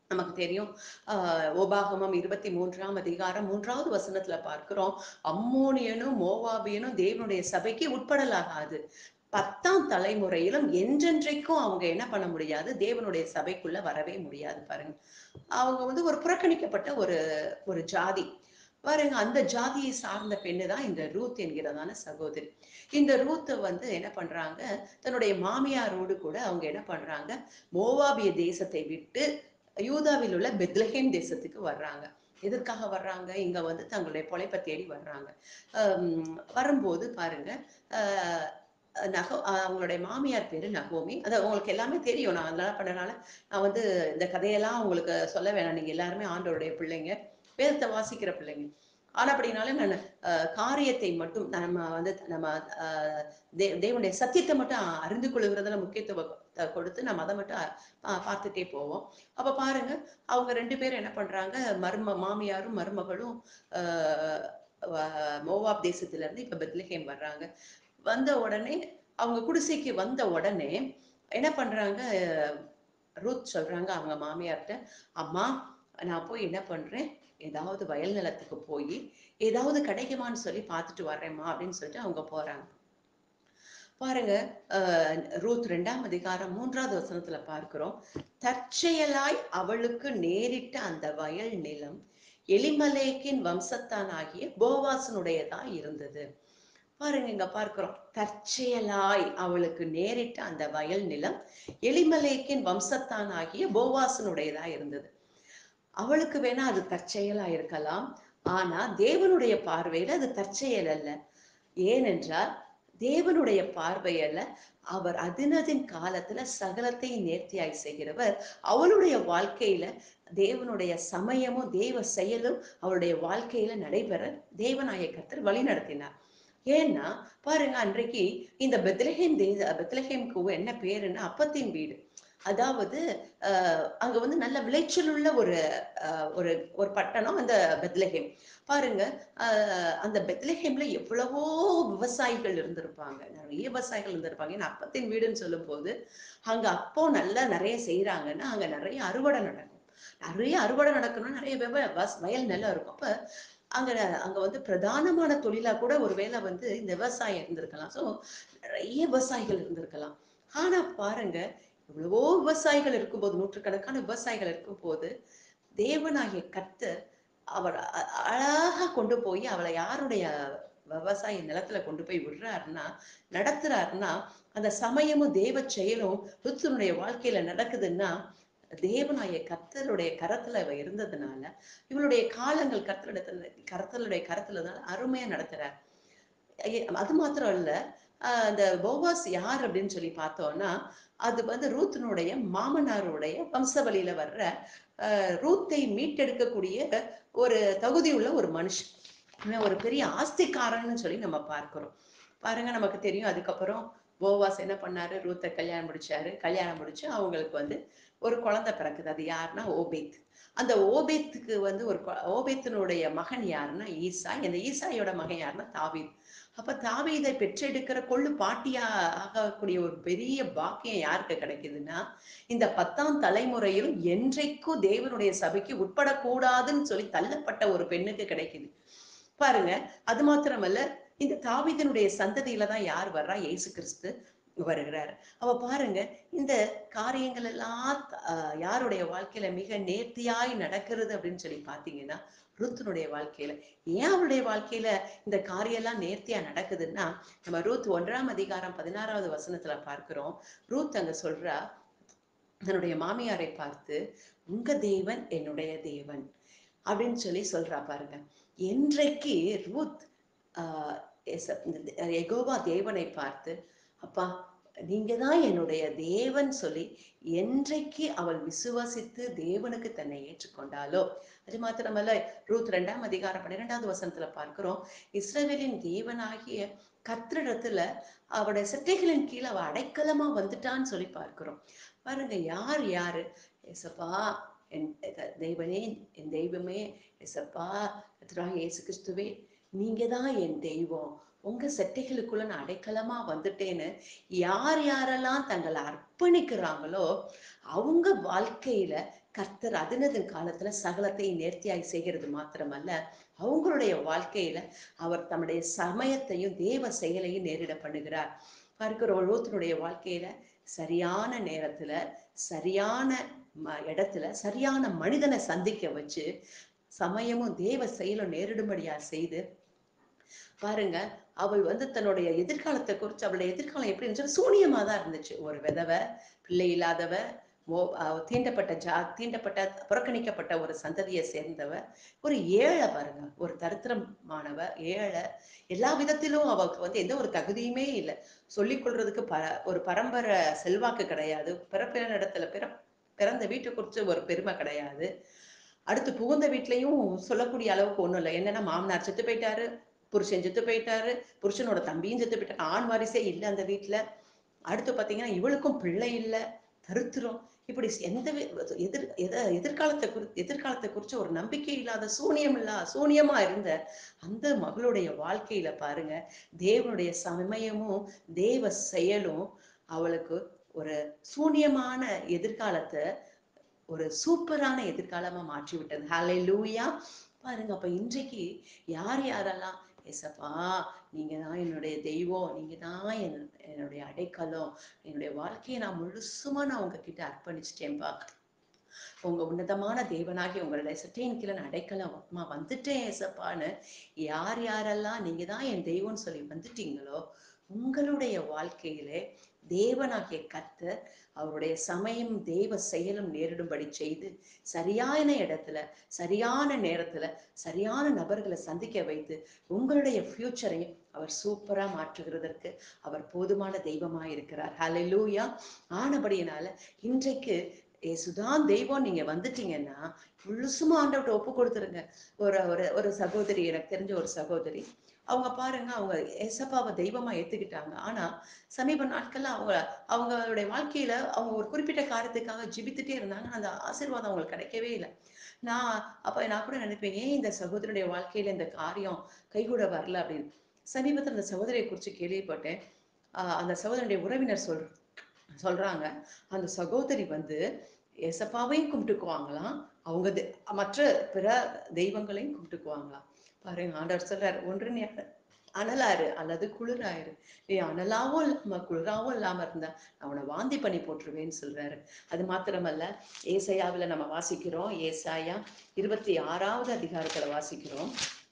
நமக்கு தெரியும் ஆஹ் உபாகமம் இருபத்தி மூன்றாம் அதிகாரம் மூன்றாவது வசனத்துல பார்க்கிறோம் அம்மோனியனும் மோவாபியனும் தேவனுடைய சபைக்கு உட்படலாகாது பத்தாம் தலைமுறையிலும் என்றென்றைக்கும் அவங்க என்ன பண்ண முடியாது தேவனுடைய சபைக்குள்ள வரவே முடியாது பாருங்க அவங்க வந்து ஒரு புறக்கணிக்கப்பட்ட ஒரு ஒரு ஜாதி பாருங்க அந்த ஜாதியை சார்ந்த பெண்ணு தான் இந்த ரூத் என்கிறதான சகோதரி இந்த ரூத்தை வந்து என்ன பண்றாங்க தன்னுடைய மாமியாரோடு கூட அவங்க என்ன பண்றாங்க மோவாபிய தேசத்தை விட்டு யூதாவில் உள்ள பெத்லஹேம் தேசத்துக்கு வர்றாங்க எதற்காக வர்றாங்க இங்க வந்து தங்களுடைய பொழைப்பை தேடி வர்றாங்க ஆம், வரும்போது பாருங்க ஆஹ், நகோ அவங்களுடைய மாமியார் பேரு நகோமி அது உங்களுக்கு எல்லாமே தெரியும் நான் அதெல்லாம் பண்ணனால நான் வந்து இந்த கதையெல்லாம் உங்களுக்கு சொல்ல வேணாம் நீங்க எல்லாருமே ஆண்டவருடைய பிள்ளைங்க வேதத்தை வாசிக்கிற பிள்ளைங்க ஆனா அப்படினால நான் அஹ், காரியத்தை மட்டும் நம்ம வந்து நம்ம அஹ், தே தேவனுடைய சத்தியத்தை மட்டும் அறிந்து கொள்கிறதுல முக்கியத்துவம் த- கொடுத்து நம்ம அதை மட்டும் அஹ், பார்த்துட்டே போவோம் அப்ப பாருங்க அவங்க ரெண்டு பேரும் என்ன பண்றாங்க மரும மாமியாரும் மருமகளும் ஆஹ், வ- மோவாப் தேசத்துல இருந்து இப்ப பெத்லஹேம் வர்றாங்க வந்த உடனே அவங்க குடிசைக்கு வந்த உடனே என்ன பண்றாங்க ரூத் சொல்றாங்க அவங்க மாமியார்ட்ட அம்மா நான் போய் என்ன பண்றேன் ஏதாவது வயல் நிலத்துக்கு போய் ஏதாவது கிடைக்குமான்னு சொல்லி பார்த்துட்டு வர்றேம்மா அப்படின்னு சொல்லிட்டு அவங்க போறாங்க பாருங்க அஹ், ரூத் ரெண்டாம் அதிகாரம் மூன்றாவது வசனத்துல பார்க்கிறோம் தற்செயலாய் அவளுக்கு நேரிட்ட அந்த வயல் நிலம் எலிமலேக்கின் வம்சத்தானாகிய போவாசனுடையதா இருந்தது பாருங்க இங்க பார்க்கிறோம் தற்செயலாய் அவளுக்கு நேரிட்ட அந்த வயல் நிலம் எலிமலேக்கின் வம்சத்தானாகிய போவாசனுடையதா இருந்தது அவளுக்கு வேணா அது தற்செயலா இருக்கலாம் ஆனா தேவனுடைய பார்வையில அது தற்செயல் அல்ல ஏனென்றால் தேவனுடைய பார்வையில அவர் அதினதின் காலத்துல சகலத்தை நேர்த்தியாய் செய்கிறவர் அவளுடைய வாழ்க்கையில தேவனுடைய சமயமும் தேவ செயலும் அவளுடைய வாழ்க்கையில நடைபெற தேவநாய கர்த்தர் வழி நடத்தினார் ஏன்னா பாருங்க அன்றைக்கு இந்த பெத்லஹேம் தே பெத்லஹேம்க்கு என்ன பேருன்னா அப்பத்தின் வீடு அதாவது அஹ், அங்க வந்து நல்ல விளைச்சல் உள்ள ஒரு அஹ், ஒரு ஒரு பட்டணம் அந்த பெத்லஹேம் பாருங்க அஹ், அந்த பெத்லஹேம்ல எவ்வளவோ விவசாயிகள் இருந்திருப்பாங்க நிறைய விவசாயிகள் இருந்திருப்பாங்க ஏன்னா அப்பத்தின் வீடுன்னு சொல்லும் போது அங்க அப்போ நல்லா நிறைய செய்யறாங்கன்னா அங்க நிறைய அறுவடை நடக்கும் நிறைய அறுவடை நடக்கணும்னா நிறைய விவ- வஸ்- வயல் நிலம் இருக்கும் அப்ப அங்க அங்க வந்து பிரதானமான தொழிலா கூட ஒருவேளை வந்து இந்த விவசாயம் இருந்திருக்கலாம் சோ நிறைய விவசாயிகள் இருந்திருக்கலாம் ஆனா பாருங்க எவ்வளவோ விவசாயிகள் இருக்கும்போது நூற்றுக்கணக்கான விவசாயிகள் இருக்கும்போது தேவனாகிய கர்த்தர் அவர் அ- அழகா கொண்டு போய் அவளை யாருடைய விவசாய நிலத்துல கொண்டு போய் விடுறாருன்னா நடத்துறாருன்னா அந்த சமயமும் தேவ செயலும் ருத்துனுடைய வாழ்க்கையில நடக்குதுன்னா தேவனாய கர்த்தருடைய கரத்துல இவ இருந்ததுனால இவளுடைய காலங்கள் கர்த்தருடைய கர்த்தருடைய கரத்துல தான் அருமையா நடத்துறார் ஐய- அது மாத்திரம் இல்ல ஆஹ் அந்த போவாஸ் யார் அப்படின்னு சொல்லி பார்த்தோம்னா அது வந்து ரூத்தினுடைய மாமனாருடைய வம்சவழியில வர்ற ஆஹ் ரூத்தை மீட்டெடுக்கக்கூடிய ஒரு தகுதி உள்ள ஒரு மனுஷன் இவன் ஒரு பெரிய ஆஸ்திக்காரன்னு சொல்லி நம்ம பார்க்கிறோம் பாருங்க நமக்கு தெரியும் அதுக்கப்புறம் போவாஸ் என்ன பண்ணாரு ரூத்தை கல்யாணம் முடிச்சாரு கல்யாணம் முடிச்சு அவங்களுக்கு வந்து ஒரு குழந்தை பிறக்குது அது யாருன்னா ஓபேத் அந்த ஓபேத்துக்கு வந்து ஒரு கொ- ஓபேத்தினுடைய மகன் யாருன்னா ஈசா இந்த ஈசாயோட மகன் யாருன்னா தாவீத் அப்ப தாவீதை பெற்றெடுக்கிற கொள்ளு பாட்டியா ஆகக்கூடிய ஒரு பெரிய பாக்கியம் யாருக்கு கிடைக்குதுன்னா இந்த பத்தாம் தலைமுறையிலும் என்றைக்கும் தேவனுடைய சபைக்கு உட்படக்கூடாதுன்னு சொல்லி தள்ளப்பட்ட ஒரு பெண்ணுக்கு கிடைக்குது பாருங்க அது மாத்திரமல்ல இந்த தாவீதனுடைய சந்ததியில தான் யார் வர்றா இயேசு கிறிஸ்து வருகிறார் அவ பாருங்க இந்த காரியங்கள் எல்லாம் ஆஹ், யாருடைய வாழ்க்கையில மிக நேர்த்தியாய் நடக்கிறது அப்படின்னு சொல்லி பாத்தீங்கன்னா ரூத்தினுடைய வாழ்க்கையில ஏன் அவளுடைய வாழ்க்கையில இந்த காரியம் எல்லாம் நேர்த்தியா நடக்குதுன்னா நம்ம ரூத் ஒன்றாம் அதிகாரம் பதினாறாவது வசனத்துல பார்க்கிறோம் ரூத் அங்க சொல்றா தன்னுடைய மாமியாரை பார்த்து உங்க தேவன் என்னுடைய தேவன் அப்படின்னு சொல்லி சொல்றா பாருங்க என்றைக்கு ரூத் ஆஹ் எச- இந்த எகோவா தேவனை பார்த்து அப்பா நீங்க தான் என்னுடைய தேவன் சொல்லி என்றைக்கு அவள் விசுவாசித்து தேவனுக்கு தன்னை ஏற்றுக்கொண்டாலோ அது மாத்திரமல்ல ரூத் ரெண்டாம் அதிகாரம் பன்னிரெண்டாவது வசனத்துல பார்க்கிறோம் இஸ்ரவேலின் தேவனாகிய கத்திரிடத்துல அவருடைய சிட்டைகளின் கீழே அவ அடைக்கலமா வந்துட்டான்னு சொல்லி பார்க்கிறோம் பாருங்க யார் யாரு ஏசப்பா என் த- தெய்வனே என் தெய்வமே ஏசப்பா கர்த்தராகிய இயேசு கிறிஸ்துவே நீங்க தான் என் தெய்வம் உங்க செட்டைகளுக்குள்ள நான் அடைக்கலமா வந்துட்டேன்னு யார் யாரெல்லாம் தங்களை அர்ப்பணிக்கிறாங்களோ அவங்க வாழ்க்கையில கர்த்தர் அதினதின் காலத்துல சகலத்தை நேர்த்தியாய் செய்கிறது மாத்திரமல்ல அவங்களுடைய வாழ்க்கையில அவர் தம்முடைய சமயத்தையும் தேவ செயலையும் நேரிட பண்ணுகிறார் பார்க்கிற ஒருத்தனுடைய வாழ்க்கையில சரியான நேரத்துல சரியான ம- இடத்துல சரியான மனிதனை சந்திக்க வச்சு சமயமும் தேவ செயலும் நேரிடும்படியா செய்து பாருங்க அவள் வந்து தன்னுடைய எதிர்காலத்தை குறித்து அவளுடைய எதிர்காலம் எப்படி இருந்துச்சு சூனியமா தான் இருந்துச்சு ஒரு விதவை பிள்ளை இல்லாதவ மோ அஹ் தீண்டப்பட்ட ஜா தீண்டப்பட்ட புறக்கணிக்கப்பட்ட ஒரு சந்ததியை சேர்ந்தவ ஒரு ஏழை பாருங்க ஒரு தரித்திரமானவ ஏழை எல்லா விதத்திலும் அவளுக்கு வந்து எந்த ஒரு தகுதியுமே இல்லை சொல்லிக் கொள்றதுக்கு ப ஒரு பரம்பரை செல்வாக்கு கிடையாது பிறப்பின இடத்துல பிற பிறந்த வீட்டை குறித்து ஒரு பெருமை கிடையாது அடுத்து புகுந்த வீட்லயும் சொல்லக்கூடிய அளவுக்கு ஒண்ணும் இல்லை என்னன்னா மாமனார் செத்து போயிட்டாரு புருஷன் செத்து போயிட்டாரு புருஷனோட தம்பியும் செத்து போயிட்டாரு ஆண் வாரிசே இல்லை அந்த வீட்ல அடுத்து பாத்தீங்கன்னா இவளுக்கும் பிள்ளை இல்லை தருத்திரம் இப்படி எந்த வி- எதிர் எத எதிர்காலத்தை குறி எதிர்காலத்தை குறிச்ச ஒரு நம்பிக்கை இல்லாத சூனியம் இல்லா சூனியமா இருந்த அந்த மகளுடைய வாழ்க்கையில பாருங்க தேவனுடைய சமயமும் தேவ செயலும் அவளுக்கு ஒரு சூனியமான எதிர்காலத்தை ஒரு சூப்பரான எதிர்காலமா மாற்றி விட்டது ஹாலே லூயா பாருங்க அப்ப இன்றைக்கு யார் யாரெல்லாம் ஏசப்பா நீங்க தான் என்னுடைய தெய்வம் நீங்க தான் என் என்னுடைய அடைக்கலம் என்னுடைய வாழ்க்கையை நான் முழுசுமா நான் உங்ககிட்ட அர்ப்பணிச்சிட்டேன்பா உங்க உன்னதமான தேவனாகி உங்களுடைய சட்டையின் கீழே நான் அடைக்கலமா வந்துட்டேன் ஏசப்பான்னு யார் யாரெல்லாம் நீங்க தான் என் தெய்வம்னு சொல்லி வந்துட்டீங்களோ உங்களுடைய வாழ்க்கையிலே தேவனாகிய கர்த்தர் அவருடைய சமயம் தேவ செயலும் நேரிடும்படி செய்து சரியான இடத்துல சரியான நேரத்துல சரியான நபர்களை சந்திக்க வைத்து உங்களுடைய ஃபியூச்சரையும் அவர் சூப்பரா மாற்றுகிறதற்கு அவர் போதுமான தெய்வமா இருக்கிறார் ஹalleluya ஆனபடியினால இன்றைக்கு ஏசுதான் தெய்வம் நீங்க வந்துட்டீங்கன்னா முழுசுமா ஆண்டவர்கிட்ட ஒப்பு கொடுத்துருங்க ஒரு ஒரு ஒரு சகோதரி எனக்கு தெரிஞ்ச ஒரு சகோதரி அவங்க பாருங்க அவங்க ஏசப்பாவை தெய்வமா ஏத்துக்கிட்டாங்க ஆனா சமீப நாட்கள்ல அவங்க அவங்களுடைய வாழ்க்கையில அவங்க ஒரு குறிப்பிட்ட காரியத்துக்காக ஜெபித்துட்டே இருந்தாங்க அந்த ஆசீர்வாதம் அவங்களுக்கு கிடைக்கவே இல்லை நான் அப்ப நான் கூட நினைப்பேன் ஏன் இந்த சகோதரியுடைய வாழ்க்கையில இந்த காரியம் கைகூட வரல அப்படின்னு சமீபத்தில் அந்த சகோதரியை குறித்து கேள்விப்பட்டேன் ஆஹ் அந்த சகோதரனுடைய உறவினர் சொல் சொல்றாங்க அந்த சகோதரி வந்து ஏசப்பாவையும் கும்பிட்டுக்குவாங்களாம் அவங்க தெ- மற்ற பிற தெய்வங்களையும் கும்பிட்டுக்குவாங்களாம் பாருங்க ஆண்டவர் சொல்றாரு ஒன்று நீ அன- அனலாரு அல்லது குளிராயிரு நீ அனலாவும் இல்லாம குளிராவும் இல்லாம இருந்தா நான் உன்னை வாந்தி பண்ணி போட்டுருவேன்னு சொல்றாரு அது மாத்திரமல்ல ஏசாயாவுல நம்ம வாசிக்கிறோம் ஏசாயா இருபத்தி ஆறாவது அதிகாரத்துல வாசிக்கிறோம்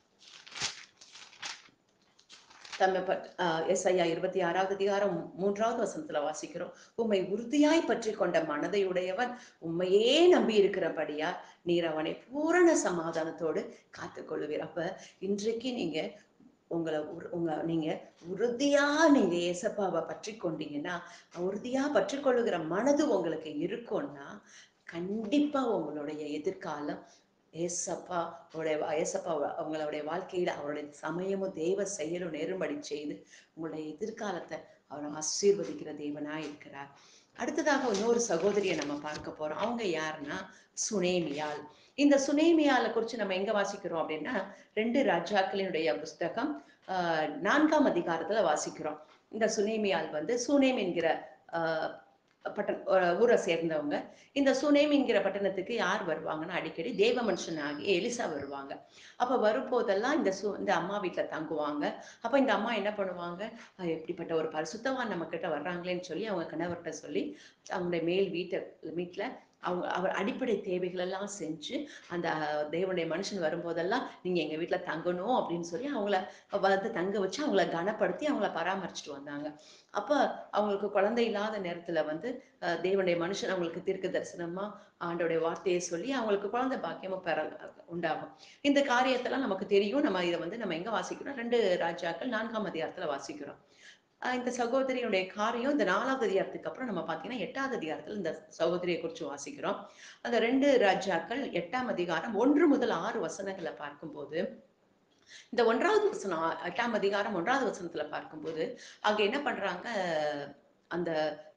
தம்மை பட் எஸ்ஐயா இருபத்தி ஆறாவது அதிகாரம் மூன்றாவது வசனத்துல வாசிக்கிறோம் உம்மை உறுதியாய் பற்றி கொண்ட மனதையுடையவன் உம்மையே நம்பி இருக்கிறபடியா நீர் அவனை பூரண சமாதானத்தோடு காத்துக்கொள்ளுவீர் அப்ப இன்றைக்கு நீங்க உங்களை உரு- உங்க நீங்க உறுதியா நீங்க ஏசப்பாவை பற்றி கொண்டீங்கன்னா உறுதியா பற்றி கொள்ளுகிற மனது உங்களுக்கு இருக்கும்னா கண்டிப்பா உங்களுடைய எதிர்காலம் ஏசப்பா அவருடைய வா- ஏசப்பா அவ- அவங்களுடைய வாழ்க்கையில அவருடைய சமயமும் தேவ செயலும் நேரும்படி செய்து உங்களுடைய எதிர்காலத்தை அவர் ஆசீர்வதிக்கிற தேவனா இருக்கிறார் அடுத்ததாக இன்னொரு சகோதரியை நம்ம பார்க்க போறோம் அவங்க யாருன்னா சுனேமியால் இந்த சுனேமியால குறித்து நம்ம எங்க வாசிக்கிறோம் அப்படின்னா ரெண்டு ராஜாக்களினுடைய புஸ்தகம் ஆஹ் நான்காம் அதிகாரத்துல வாசிக்கிறோம் இந்த சுனேமியால் வந்து சுனேம் என்கிற ஆஹ் பட்டன் ஒரு ஊரை சேர்ந்தவங்க இந்த சுனேம் என்கிற பட்டணத்துக்கு யார் வருவாங்கன்னா அடிக்கடி தேவ மனுஷனாகி எலிசா வருவாங்க அப்ப வரும்போதெல்லாம் இந்த சு இந்த அம்மா வீட்டுல தங்குவாங்க அப்ப இந்த அம்மா என்ன பண்ணுவாங்க அஹ் எப்படிப்பட்ட ஒரு பரிசுத்தவான் நம்ம கிட்ட வர்றாங்களேன்னு சொல்லி அவங்க கணவர்கிட்ட சொல்லி அவங்களுடைய மேல் வீட்டை வீட்டுல அவங்க அவர் அடிப்படை தேவைகள் எல்லாம் செஞ்சு அந்த அஹ், தேவனுடைய மனுஷன் வரும்போதெல்லாம் நீங்க எங்க வீட்டுல தங்கணும் அப்படின்னு சொல்லி அவங்கள வந்து தங்க வச்சு அவங்கள கனப்படுத்தி அவங்கள பராமரிச்சுட்டு வந்தாங்க அப்ப அவங்களுக்கு குழந்தை இல்லாத நேரத்துல வந்து அஹ், தேவனுடைய மனுஷன் அவங்களுக்கு தீர்க்க தரிசனமா ஆண்டோடைய வார்த்தையை சொல்லி அவங்களுக்கு குழந்தை பாக்கியமும் பெற உண்டாகும் இந்த காரியத்தெல்லாம் நமக்கு தெரியும் நம்ம இதை வந்து நம்ம எங்க வாசிக்கிறோம் ரெண்டு ராஜாக்கள் நான்காம் அதிகாரத்துல வாசிக்கிறோம் ஆஹ் இந்த சகோதரியுடைய காரியம் இந்த நாலாவது அதிகாரத்துக்கு அப்புறம் நம்ம பார்த்தீங்கன்னா எட்டாவது அதிகாரத்துல இந்த சகோதரியை குறித்து வாசிக்கிறோம் அந்த ரெண்டு ராஜாக்கள் எட்டாம் அதிகாரம் ஒன்று முதல் ஆறு வசனங்களை பார்க்கும்போது இந்த ஒன்றாவது வசனம் ஆ- எட்டாம் அதிகாரம் ஒன்றாவது வசனத்துல பார்க்கும்போது அங்க என்ன பண்றாங்க அந்த அஹ்,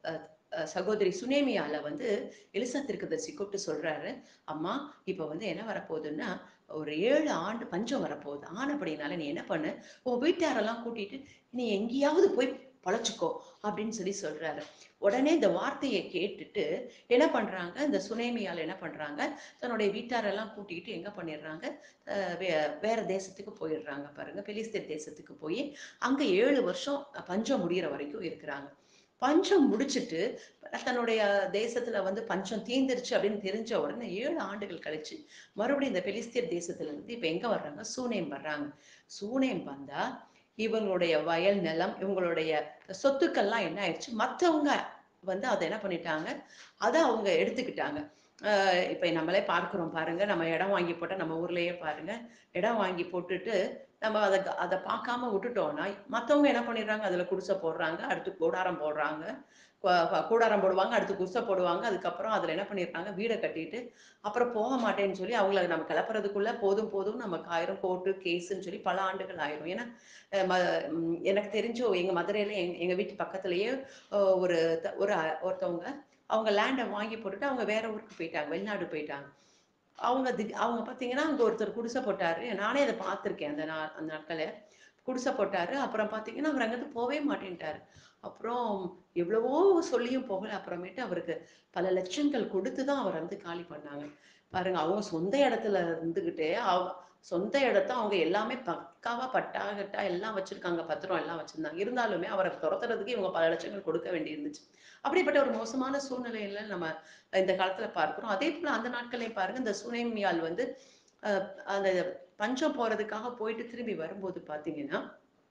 அஹ், சகோதரி சுனேமியால வந்து எலிசா தீர்க்கதரிசி கூப்பிட்டு சொல்றாரு அம்மா இப்ப வந்து என்ன வரப்போகுதுன்னா ஒரு ஏழு ஆண்டு பஞ்சம் வரப்போகுது ஆனப்படினால நீ என்ன பண்ணு உன் வீட்டாரெல்லாம் கூட்டிட்டு நீ எங்கேயாவது போய் பழச்சிக்கோ அப்படின்னு சொல்லி சொல்றாரு உடனே இந்த வார்த்தையை கேட்டுட்டு என்ன பண்றாங்க இந்த சுனேமியால என்ன பண்றாங்க தன்னுடைய வீட்டாரெல்லாம் கூட்டிட்டு எங்க பண்ணிடுறாங்க அஹ் வே- வேற தேசத்துக்கு போயிடுறாங்க பாருங்க பெலிஸ்தீன் தேசத்துக்கு போய் அங்க ஏழு வருஷம் பஞ்சம் முடியிற வரைக்கும் இருக்கிறாங்க பஞ்சம் முடிச்சிட்டு தன்னுடைய தேசத்துல வந்து பஞ்சம் தீந்துருச்சு அப்படின்னு தெரிஞ்ச உடனே ஏழு ஆண்டுகள் கழிச்சு மறுபடியும் இந்த பெலிஸ்தீன் தேசத்துல இருந்து இப்ப எங்க வர்றாங்க சூனேம் வர்றாங்க சூனேம் வந்தா இவங்களுடைய வயல் நிலம் இவங்களுடைய சொத்துக்கள்லாம் என்ன ஆயிடுச்சு மற்றவங்க வந்து அதை என்ன பண்ணிட்டாங்க அதை அவங்க எடுத்துக்கிட்டாங்க ஆஹ் இப்ப நம்மளே பார்க்கிறோம் பாருங்க நம்ம இடம் வாங்கி போட்டா நம்ம ஊர்லயே பாருங்க இடம் வாங்கி போட்டுட்டு நம்ம அதை க- அதை பார்க்காம விட்டுட்டோம்னா மற்றவங்க என்ன பண்ணிடுறாங்க அதுல குடிசை போடுறாங்க அடுத்து கூடாரம் போடுறாங்க கு- கு- கூடாரம் போடுவாங்க அடுத்து குடிசை போடுவாங்க அதுக்கப்புறம் அதுல என்ன பண்ணிடுறாங்க வீடை கட்டிட்டு அப்புறம் போக மாட்டேன்னு சொல்லி அவங்கள நம்ம கிளப்புறதுக்குள்ள போதும் போதும் நமக்கு ஆயிரம் கோர்ட்டு கேஸுன்னு சொல்லி பல ஆண்டுகள் ஆயிரும் ஏன்னா அஹ் ம- ம், எனக்கு தெரிஞ்சு எங்க மதுரையில எங்க எங்க வீட்டு பக்கத்துலயே அஹ், ஒரு த- ஒரு அ- ஒருத்தவங்க அவங்க லேண்டை வாங்கி போட்டுட்டு அவங்க வேற ஊருக்கு போயிட்டாங்க வெளிநாடு போயிட்டாங்க அவங்க திடீ- அவங்க பார்த்தீங்கன்னா அங்க ஒருத்தர் குடிசை போட்டாரு நானே அதை பார்த்துருக்கேன் அந்த நா அந்த நாட்கள குடிசை போட்டாரு அப்புறம் பார்த்தீங்கன்னா அவர் அங்கிருந்து போகவே மாட்டேன்ட்டாரு அப்புறம் எவ்வளவோ சொல்லியும் போகல அப்புறமேட்டு அவருக்கு பல லட்சங்கள் கொடுத்து தான் அவர் வந்து காலி பண்ணாங்க பாருங்க அவங்க சொந்த இடத்துல இருந்துகிட்டே அவ சொந்த இடத்த அவங்க எல்லாமே பக்காவா பட்டா கட்டா எல்லாம் வச்சிருக்காங்க பத்திரம் எல்லாம் வச்சிருந்தாங்க இருந்தாலுமே அவரை துரத்துறதுக்கு இவங்க பல லட்சங்கள் கொடுக்க வேண்டி இருந்துச்சு அப்படிப்பட்ட ஒரு மோசமான சூழ்நிலையில நம்ம இந்த காலத்துல பார்க்கிறோம் அதே போல அந்த நாட்களையும் பாருங்க இந்த சுனேமியால் வந்து அஹ், அந்த பஞ்சம் போறதுக்காக போயிட்டு திரும்பி வரும்போது பாத்தீங்கன்னா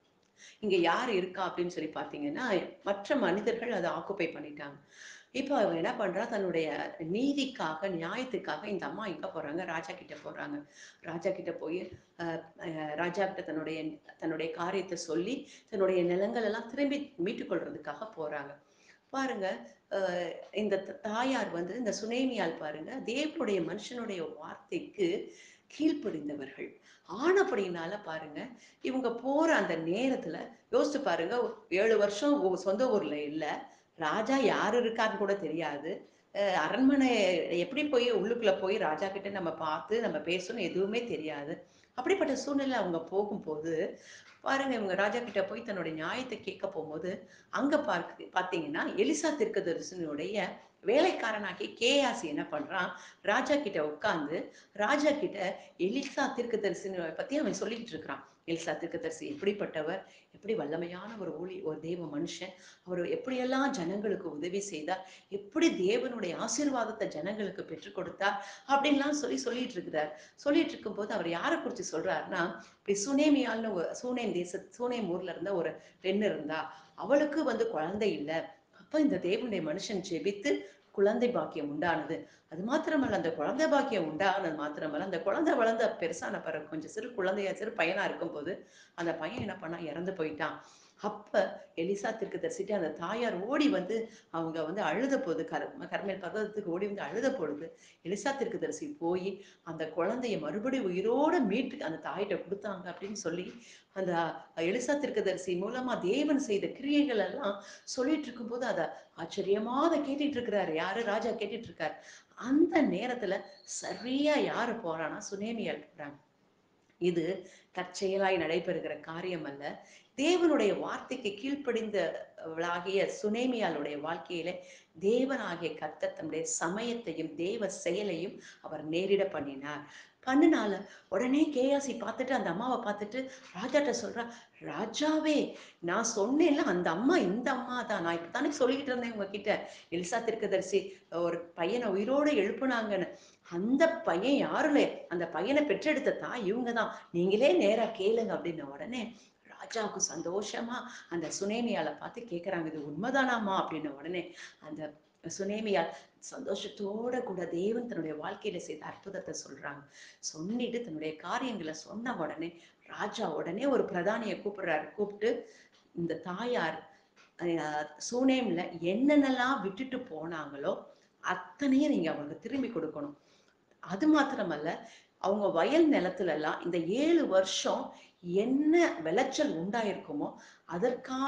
இங்க யார் இருக்கா அப்படின்னு சொல்லி பாத்தீங்கன்னா மற்ற மனிதர்கள் அதை ஆக்குப்பை பண்ணிட்டாங்க இப்போ அவ என்ன பண்றா தன்னுடைய நீதிக்காக நியாயத்துக்காக இந்த அம்மா எங்க போறாங்க ராஜா கிட்ட போறாங்க ராஜா கிட்ட போய் அஹ், அஹ், ராஜா கிட்ட தன்னுடைய தன்னுடைய காரியத்தை சொல்லி தன்னுடைய நிலங்கள் எல்லாம் திரும்பி மீட்டுக் கொள்றதுக்காக போறாங்க பாருங்க அஹ், இந்த த- தாயார் வந்து இந்த சுனேமியால் பாருங்க தேவனுடைய மனுஷனுடைய வார்த்தைக்கு கீழ்ப்படிந்தவர்கள் ஆனப்படினால பாருங்க இவங்க போற அந்த நேரத்துல யோசிச்சு பாருங்க ஏழு வருஷம் ஊ- சொந்த ஊர்ல இல்ல ராஜா யாரு இருக்கான்னு கூட தெரியாது அஹ் அரண்மனை எப்படி போய் உள்ளுக்குள்ள போய் ராஜா கிட்ட நம்ம பார்த்து நம்ம பேசணும் எதுவுமே தெரியாது அப்படிப்பட்ட சூழ்நிலை அவங்க போகும்போது பாருங்க இவங்க ராஜா கிட்ட போய் தன்னுடைய நியாயத்தை கேட்க போகும்போது அங்க பார்க்க பாத்தீங்கன்னா எலிசா தீர்க்கதரிசனுடைய வேலைக்காரனாக்கி கேயாசி என்ன பண்றான் ராஜா கிட்ட உட்கார்ந்து ராஜா கிட்ட எலிசா தீர்க்கதரிசனை பத்தி அவன் சொல்லிட்டு இருக்கிறான் எலிசா தீர்க்கதரிசி எப்படிப்பட்டவர் எப்படி வல்லமையான ஒரு ஊழி ஒரு தேவ மனுஷன் அவர் எப்படியெல்லாம் ஜனங்களுக்கு உதவி செய்தார் எப்படி தேவனுடைய ஆசீர்வாதத்தை ஜனங்களுக்கு பெற்றுக் கொடுத்தார் அப்படின்லாம் சொல்லி சொல்லிட்டு இருக்கிறார் சொல்லிட்டு இருக்கும்போது அவர் யாரை குறித்து சொல்றாருன்னா இப்படி சுனேமியால்னு ஒரு சூனேம் தேச சூனேம் ஊர்ல இருந்த ஒரு பெண் இருந்தா அவளுக்கு வந்து குழந்தை இல்லை அப்ப இந்த தேவனுடைய மனுஷன் ஜெபித்து குழந்தை பாக்கியம் உண்டானது அது மாத்திரமல்ல அந்த குழந்தை பாக்கியம் உண்டானது மாத்திரமல்ல அந்த குழந்தை வளர்ந்த பெருசான பிறகு கொஞ்சம் சிறு குழந்தையா சிறு பையனா இருக்கும்போது அந்த பையன் என்ன பண்ணா இறந்து போயிட்டான் அப்ப எலிசா தரிசிட்டு அந்த தாயார் ஓடி வந்து அவங்க வந்து அழுத போது கர் கர்மேல் பர்வதத்துக்கு ஓடி வந்து அழுத பொழுது எலிசா தரிசி போய் அந்த குழந்தைய மறுபடியும் உயிரோட மீட்டு அந்த தாயிட்ட கொடுத்தாங்க அப்படின்னு சொல்லி அந்த எலிசா தரிசி மூலமா தேவன் செய்த கிரியைகள் எல்லாம் சொல்லிட்டு இருக்கும்போது அதை ஆச்சரியமா அதை கேட்டுட்டு இருக்கிறாரு யாரு ராஜா கேட்டுட்டு இருக்காரு அந்த நேரத்துல சரியா யாரு போறான்னா சுனேமியால் போறாங்க இது தற்செயலாய் நடைபெறுகிற காரியம் அல்ல தேவனுடைய வார்த்தைக்கு கீழ்ப்படிந்தவளாகிய சுனேமியாளுடைய வாழ்க்கையில தேவனாகிய கர்த்தர் தன்னுடைய சமயத்தையும் தேவ செயலையும் அவர் நேரிட பண்ணினார் பண்ணினால உடனே கேயாசி பார்த்துட்டு அந்த அம்மாவை பார்த்துட்டு ராஜாட்ட சொல்றா ராஜாவே நான் சொன்னேன்ல அந்த அம்மா இந்த அம்மா தான் நான் இப்பதானே சொல்லிக்கிட்டு இருந்தேன் உங்ககிட்ட எலிசா தீர்க்கதரிசி ஒரு பையனை உயிரோட எழுப்புனாங்கன்னு அந்த பையன் யாருல அந்த பையனை பெற்றெடுத்த தாய் இவங்க தான் நீங்களே நேரா கேளுங்க அப்படின்ன உடனே ராஜாவுக்கு சந்தோஷமா அந்த சுனேமியால பார்த்து கேக்குறாங்க இது உண்மைதானாமா அப்படின்ன உடனே அந்த சுனேமியால் சந்தோஷத்தோட கூட தேவன் தன்னுடைய வாழ்க்கையில செய்த அற்புதத்தை சொல்றாங்க சொல்லிட்டு தன்னுடைய காரியங்களை சொன்ன உடனே ராஜா உடனே ஒரு பிரதானியை கூப்பிடுறாரு கூப்பிட்டு இந்த தாயார் அஹ், சூனேம்ல என்னென்னலாம் விட்டுட்டு போனாங்களோ அத்தனையும் நீங்க அவங்களுக்கு திரும்பி கொடுக்கணும் அது மாத்திரமல்ல அவங்க வயல் நிலத்துல எல்லாம் இந்த ஏழு வருஷம் என்ன விளைச்சல் உண்டாயிருக்குமோ அதற்கான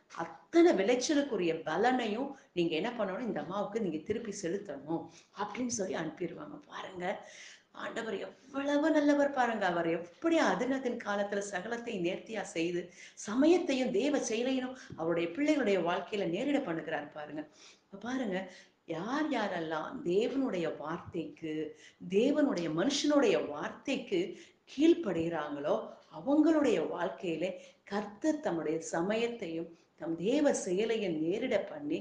அத்தனை விளைச்சலுக்குரிய பலனையும் நீங்க என்ன பண்ணணும் இந்த அம்மாவுக்கு நீங்க திருப்பி செலுத்தணும் அப்படின்னு சொல்லி அனுப்பிடுவாங்க பாருங்க ஆண்டவர் எவ்வளவு நல்லவர் பாருங்க அவர் எப்படி அதினத்தின் காலத்துல சகலத்தை நேர்த்தியா செய்து சமயத்தையும் தேவ செயலையும் அவருடைய பிள்ளைகளுடைய வாழ்க்கையில நேரிட பண்ணுகிறார் பாருங்க இப்ப பாருங்க யார் யாரெல்லாம் தேவனுடைய வார்த்தைக்கு தேவனுடைய மனுஷனுடைய வார்த்தைக்கு கீழ்ப்படுகிறாங்களோ அவங்களுடைய வாழ்க்கையில கர்த்தர் தம்முடைய சமயத்தையும் தம் தேவ செயலையும் நேரிட பண்ணி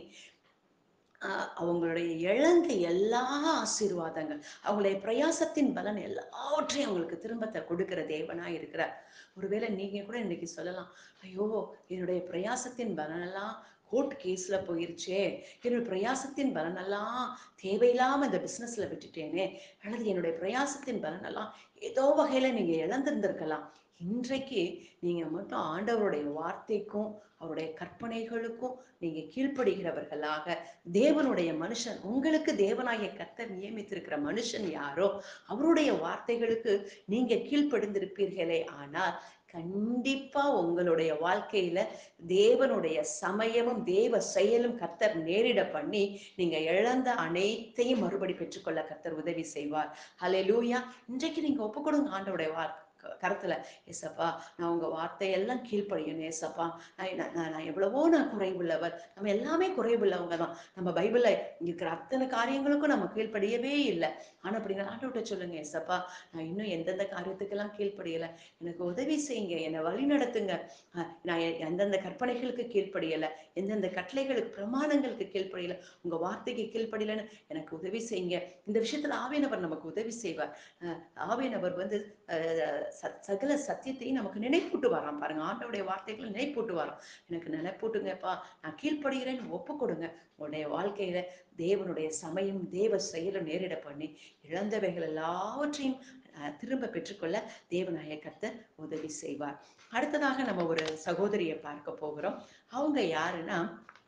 ஆஹ் அவங்களுடைய இழந்த எல்லா ஆசீர்வாதங்கள் அவங்களுடைய பிரயாசத்தின் பலன் எல்லாவற்றையும் அவங்களுக்கு திரும்ப த- கொடுக்கிற தேவனா இருக்கிறார் ஒருவேளை நீங்க கூட இன்னைக்கு சொல்லலாம் ஐயோ என்னுடைய பிரயாசத்தின் பலனெல்லாம் கோர்ட் கேஸ்ல போயிருச்சே என்னுடைய பிரயாசத்தின் பலனெல்லாம் தேவையில்லாம இந்த பிசினஸ்ல விட்டுட்டேனே அல்லது என்னுடைய பிரயாசத்தின் பலனெல்லாம் ஏதோ வகையில நீங்க இழந்திருந்திருக்கலாம் இன்றைக்கு நீங்க மட்டும் ஆண்டவருடைய வார்த்தைக்கும் அவருடைய கற்பனைகளுக்கும் நீங்க கீழ்ப்படுகிறவர்களாக தேவனுடைய மனுஷன் உங்களுக்கு தேவனாகிய கர்த்தர் நியமித்திருக்கிற மனுஷன் யாரோ அவருடைய வார்த்தைகளுக்கு நீங்க கீழ்ப்படிந்திருப்பீர்களே ஆனால் கண்டிப்பா உங்களுடைய வாழ்க்கையில தேவனுடைய சமயமும் தேவ செயலும் கர்த்தர் நேரிட பண்ணி நீங்க இழந்த அனைத்தையும் மறுபடி பெற்றுக்கொள்ள கர்த்தர் உதவி செய்வார் ஹalleluya இன்றைக்கு நீங்க ஒப்புக்கொடுங்க ஆண்டவருடைய வார்த்தை கருத்துல ஏசப்பா நான் உங்க வார்த்தையெல்லாம் கீழ்ப்படியணும் ஏசப்பா நான் நான் நான் நான் எவ்வளவோ நான் குறைவுள்ளவர் நம்ம எல்லாமே குறைவுள்ளவங்க தான் நம்ம பைபிள்ல இருக்கிற அத்தனை காரியங்களுக்கும் நம்ம கீழ்ப்படியவே இல்லை ஆனா அப்படி ஆண்டவர்கிட்ட சொல்லுங்க ஏசப்பா நான் இன்னும் எந்தெந்த காரியத்துக்கெல்லாம் கீழ்ப்படியல எனக்கு உதவி செய்யுங்க என்னை வழி நடத்துங்க அஹ் நான் எ- எந்தெந்த கற்பனைகளுக்கு கீழ்ப்படியல எந்தெந்த கட்டளைகளுக்கு பிரமாணங்களுக்கு கீழ்ப்படியல உங்க வார்த்தைக்கு கீழ்ப்படியலன்னு எனக்கு உதவி செய்யுங்க இந்த விஷயத்துல ஆவியனவர் நமக்கு உதவி செய்வார் அஹ் ஆவியனவர் வந்து அஹ், ச- சகல சத்தியத்தையும் நமக்கு நினைப்பூட்டு வரான் பாருங்க ஆண்டவருடைய வார்த்தைகளை நினைப்பூட்டு வரான் எனக்கு நினைப்பூட்டுங்கப்பா நான் கீழ்ப்படுகிறேன்னு ஒப்பு கொடுங்க உன்னுடைய வாழ்க்கையில தேவனுடைய சமயம் தேவ செயலும் நேரிட பண்ணி இழந்தவைகள் எல்லாவற்றையும் அஹ், திரும்ப பெற்றுக்கொள்ள தேவநாய கர்த்தர் உதவி செய்வார் அடுத்ததாக நம்ம ஒரு சகோதரியை பார்க்க போகிறோம் அவங்க யாருன்னா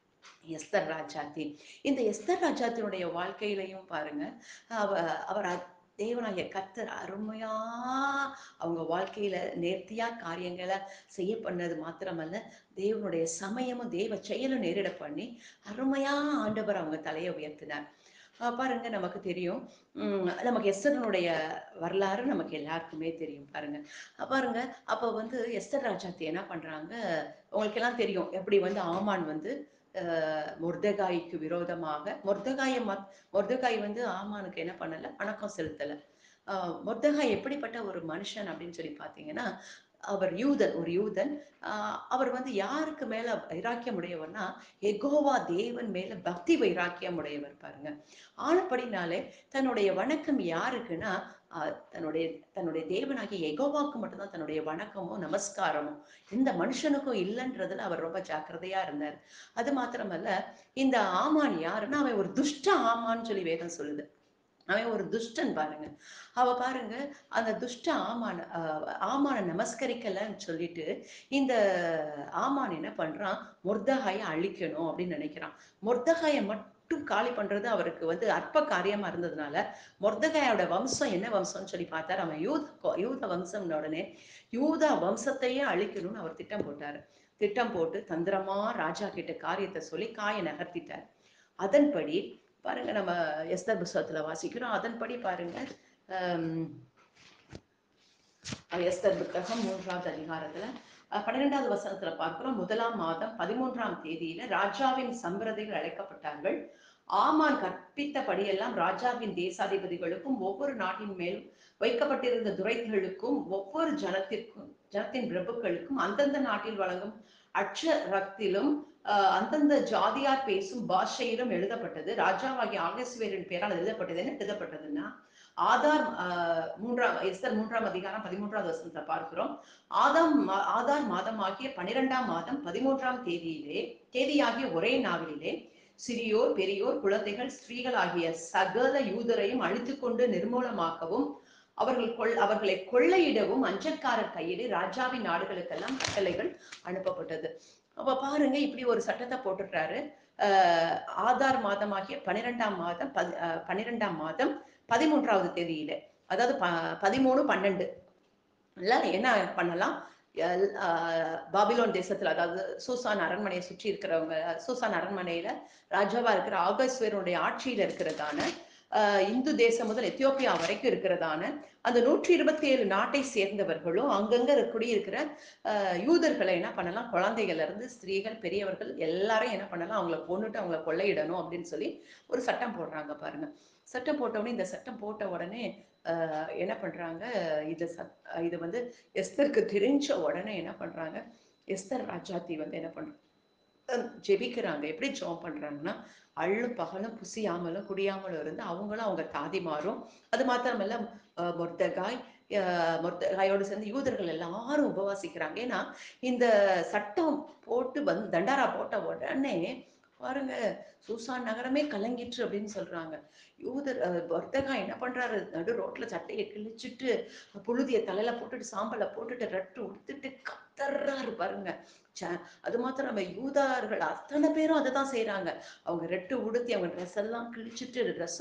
எஸ்தர் ராஜாத்தி இந்த எஸ்தர் ராஜாத்தினுடைய வாழ்க்கையிலையும் பாருங்க அவ அவர் அ- தேவனாகிய கர்த்தர் அருமையா அவங்க வாழ்க்கையில நேர்த்தியா காரியங்களை செய்ய பண்ணது மாத்திரமல்ல தேவனுடைய சமயமும் தேவ செயலும் நேரிட பண்ணி அருமையா ஆண்டவர் அவங்க தலையை உயர்த்தினார் அஹ் பாருங்க நமக்கு தெரியும் உம் நமக்கு எஸ்தரனுடைய வரலாறு நமக்கு எல்லாருக்குமே தெரியும் பாருங்க அஹ் பாருங்க அப்ப வந்து எஸ்தர் ராஜாத்தி என்ன பண்றாங்க உங்களுக்கு எல்லாம் தெரியும் எப்படி வந்து ஆமான் வந்து அஹ், மொர்தெகாய்க்கு விரோதமாக மொர்தெகாயை மத் மொர்தெகாய் வந்து ஆமானுக்கு என்ன பண்ணல வணக்கம் செலுத்தல அஹ், மொர்தெகாய் எப்படிப்பட்ட ஒரு மனுஷன் அப்படின்னு சொல்லி பார்த்தீங்கன்னா அவர் யூதன் ஒரு யூதன் ஆஹ் அவர் வந்து யாருக்கு மேல வைராக்கியம் உடையவர்னா எகோவா தேவன் மேல பக்தி வைராக்கியம் உடையவர் பாருங்க ஆனப்படினாலே தன்னுடைய வணக்கம் யாருக்குன்னா ஆஹ் தன்னுடைய தன்னுடைய தேவனாகிய எகோவாக்கு மட்டும்தான் தன்னுடைய வணக்கமும் நமஸ்காரமும் எந்த மனுஷனுக்கும் இல்லைன்றதுல அவர் ரொம்ப ஜாக்கிரதையா இருந்தார் அது மாத்திரமல்ல இந்த ஆமான் யாருன்னா அவன் ஒரு துஷ்ட ஆமான்னு சொல்லி வேதம் சொல்லுது அவன் ஒரு துஷ்டன் பாருங்க அவ பாருங்க அந்த துஷ்ட ஆமான ஆஹ் ஆமான நமஸ்கரிக்கலன்னு சொல்லிட்டு இந்த ஆமான் என்ன பண்றான் மொர்தகாயை அழிக்கணும் அப்படின்னு நினைக்கிறான் மொர்தகாயை மட்டும் காலி பண்றது அவருக்கு வந்து அற்ப காரியமா இருந்ததுனால மொர்தகாயோட வம்சம் என்ன வம்சம்னு சொல்லி பார்த்தாரு அவன் யூத யூத வம்சம்ன உடனே யூதா வம்சத்தையே அழிக்கணும்னு அவர் திட்டம் போட்டாரு திட்டம் போட்டு தந்திரமா ராஜா கிட்ட காரியத்தை சொல்லி காயை நகர்த்திட்டார் அதன்படி பாருங்க நம்ம எஸ்தர் புஸ்தகத்துல வாசிக்கிறோம் அதன்படி பாருங்க ஆம், அஹ் எஸ்தர் புத்தகம் மூன்றாவது அதிகாரத்துல அஹ் பன்னிரெண்டாவது வசனத்துல பார்க்கிறோம் முதலாம் மாதம் பதிமூன்றாம் தேதியில ராஜாவின் சம்பிரதைகள் அழைக்கப்பட்டார்கள் ஆமான் கற்பித்தபடியெல்லாம் ராஜாவின் தேசாதிபதிகளுக்கும் ஒவ்வொரு நாட்டின் மேல் வைக்கப்பட்டிருந்த துரைகளுக்கும் ஒவ்வொரு ஜனத்திற்கும் ஜனத்தின் பிரபுக்களுக்கும் அந்தந்த நாட்டில் வழங்கும் அக்ஷரத்திலும் ஆஹ், அந்தந்த ஜாதியார் பேசும் பாஷையிலும் எழுதப்பட்டது ராஜாவாகிய ஆகஸ்வேரின் பேரால் எழுதப்பட்டது என்ன எழுதப்பட்டதுன்னா ஆதார் ஆஹ், மூன்றாம் எஸ்தர் மூன்றாம் அதிகாரம் பதிமூன்றாவது வசனத்தை பார்க்கிறோம் ஆதாம் மா- ஆதார் மாதமாகிய பனிரெண்டாம் மாதம் பதிமூன்றாம் தேதியிலே தேதியாகிய ஒரே நாளிலே சிறியோர் பெரியோர் குழந்தைகள் ஸ்திரீகள் ஆகிய சகல யூதரையும் அழித்துக் கொண்டு நிர்மூலமாக்கவும் அவர்கள் கொள் அவர்களை கொள்ளையிடவும் அஞ்சற்காரர் கையிலே ராஜாவின் நாடுகளுக்கெல்லாம் கட்டளைகள் அனுப்பப்பட்டது அப்ப பாருங்க இப்படி ஒரு சட்டத்தை போட்டுட்டாரு ஆஹ் ஆதார் மாதமாகிய பன்னிரெண்டாம் மாதம் பதி ஆஹ் பன்னிரெண்டாம் மாதம் பதிமூன்றாவது தேதியில அதாவது ப பதிமூணு பன்னெண்டு இல்ல என்ன பண்ணலாம் எல்- ஆஹ் பாபிலோன் தேசத்துல அதாவது சூசான் அரண்மனையை சுற்றி இருக்கிறவங்க சூசான் அரண்மனையில ராஜாவா இருக்கிற ஆகஸ்வேருடைய ஆட்சியில இருக்கிறதான ஆஹ் இந்து தேசம் முதல் எத்தியோப்பியா வரைக்கும் இருக்கிறதான அந்த நூற்றி இருபத்தி ஏழு நாட்டை சேர்ந்தவர்களும் அங்கங்க குடியிருக்கிற ஆஹ் யூதர்களை என்ன பண்ணலாம் குழந்தைகள்ல இருந்து ஸ்திரீகள் பெரியவர்கள் எல்லாரும் என்ன பண்ணலாம் அவங்கள கொன்னுட்டு அவங்கள கொள்ளையிடணும் அப்படின்னு சொல்லி ஒரு சட்டம் போடுறாங்க பாருங்க சட்டம் போட்ட உடனே இந்த சட்டம் போட்ட உடனே ஆஹ் என்ன பண்றாங்க இது சட் இது வந்து எஸ்தருக்கு தெரிஞ்ச உடனே என்ன பண்றாங்க எஸ்தர் ராஜாத்தி வந்து என்ன பண்றாங்க ஜெபிக்கிறாங்க எப்படி ஜெபம் பண்றாங்கன்னா அள்ளும் பகலும் புசியாமலும் குடியாமலும் இருந்து அவங்களும் அவங்க தாதிமாரும் அது மாத்திரமல்ல அஹ், மொர்தகாய் அஹ், மொர்தகாயோடு சேர்ந்து யூதர்கள் எல்லாரும் உபவாசிக்கிறாங்க ஏன்னா இந்த சட்டம் போட்டு வந்து தண்டாரா போட்ட உடனே பாருங்க சூசான் நகரமே கலங்கிற்று அப்படின்னு சொல்றாங்க யூதர் அஹ், வர்த்தகா என்ன பண்றாரு நடு ரோட்ல சட்டையை கிழிச்சிட்டு புழுதிய தலையில போட்டுட்டு சாம்பலை போட்டுட்டு ரட்டு உடுத்துட்டு கத்தர்றாரு பாருங்க ச்சே, அது மாத்திரம் நம்ம யூதார்கள் அத்தனை பேரும் அதை தான் செய்றாங்க அவங்க ரெட்டு உடுத்தி அவங்க ட்ரெஸ் எல்லாம் கிழிச்சிட்டு ட்ரெஸ்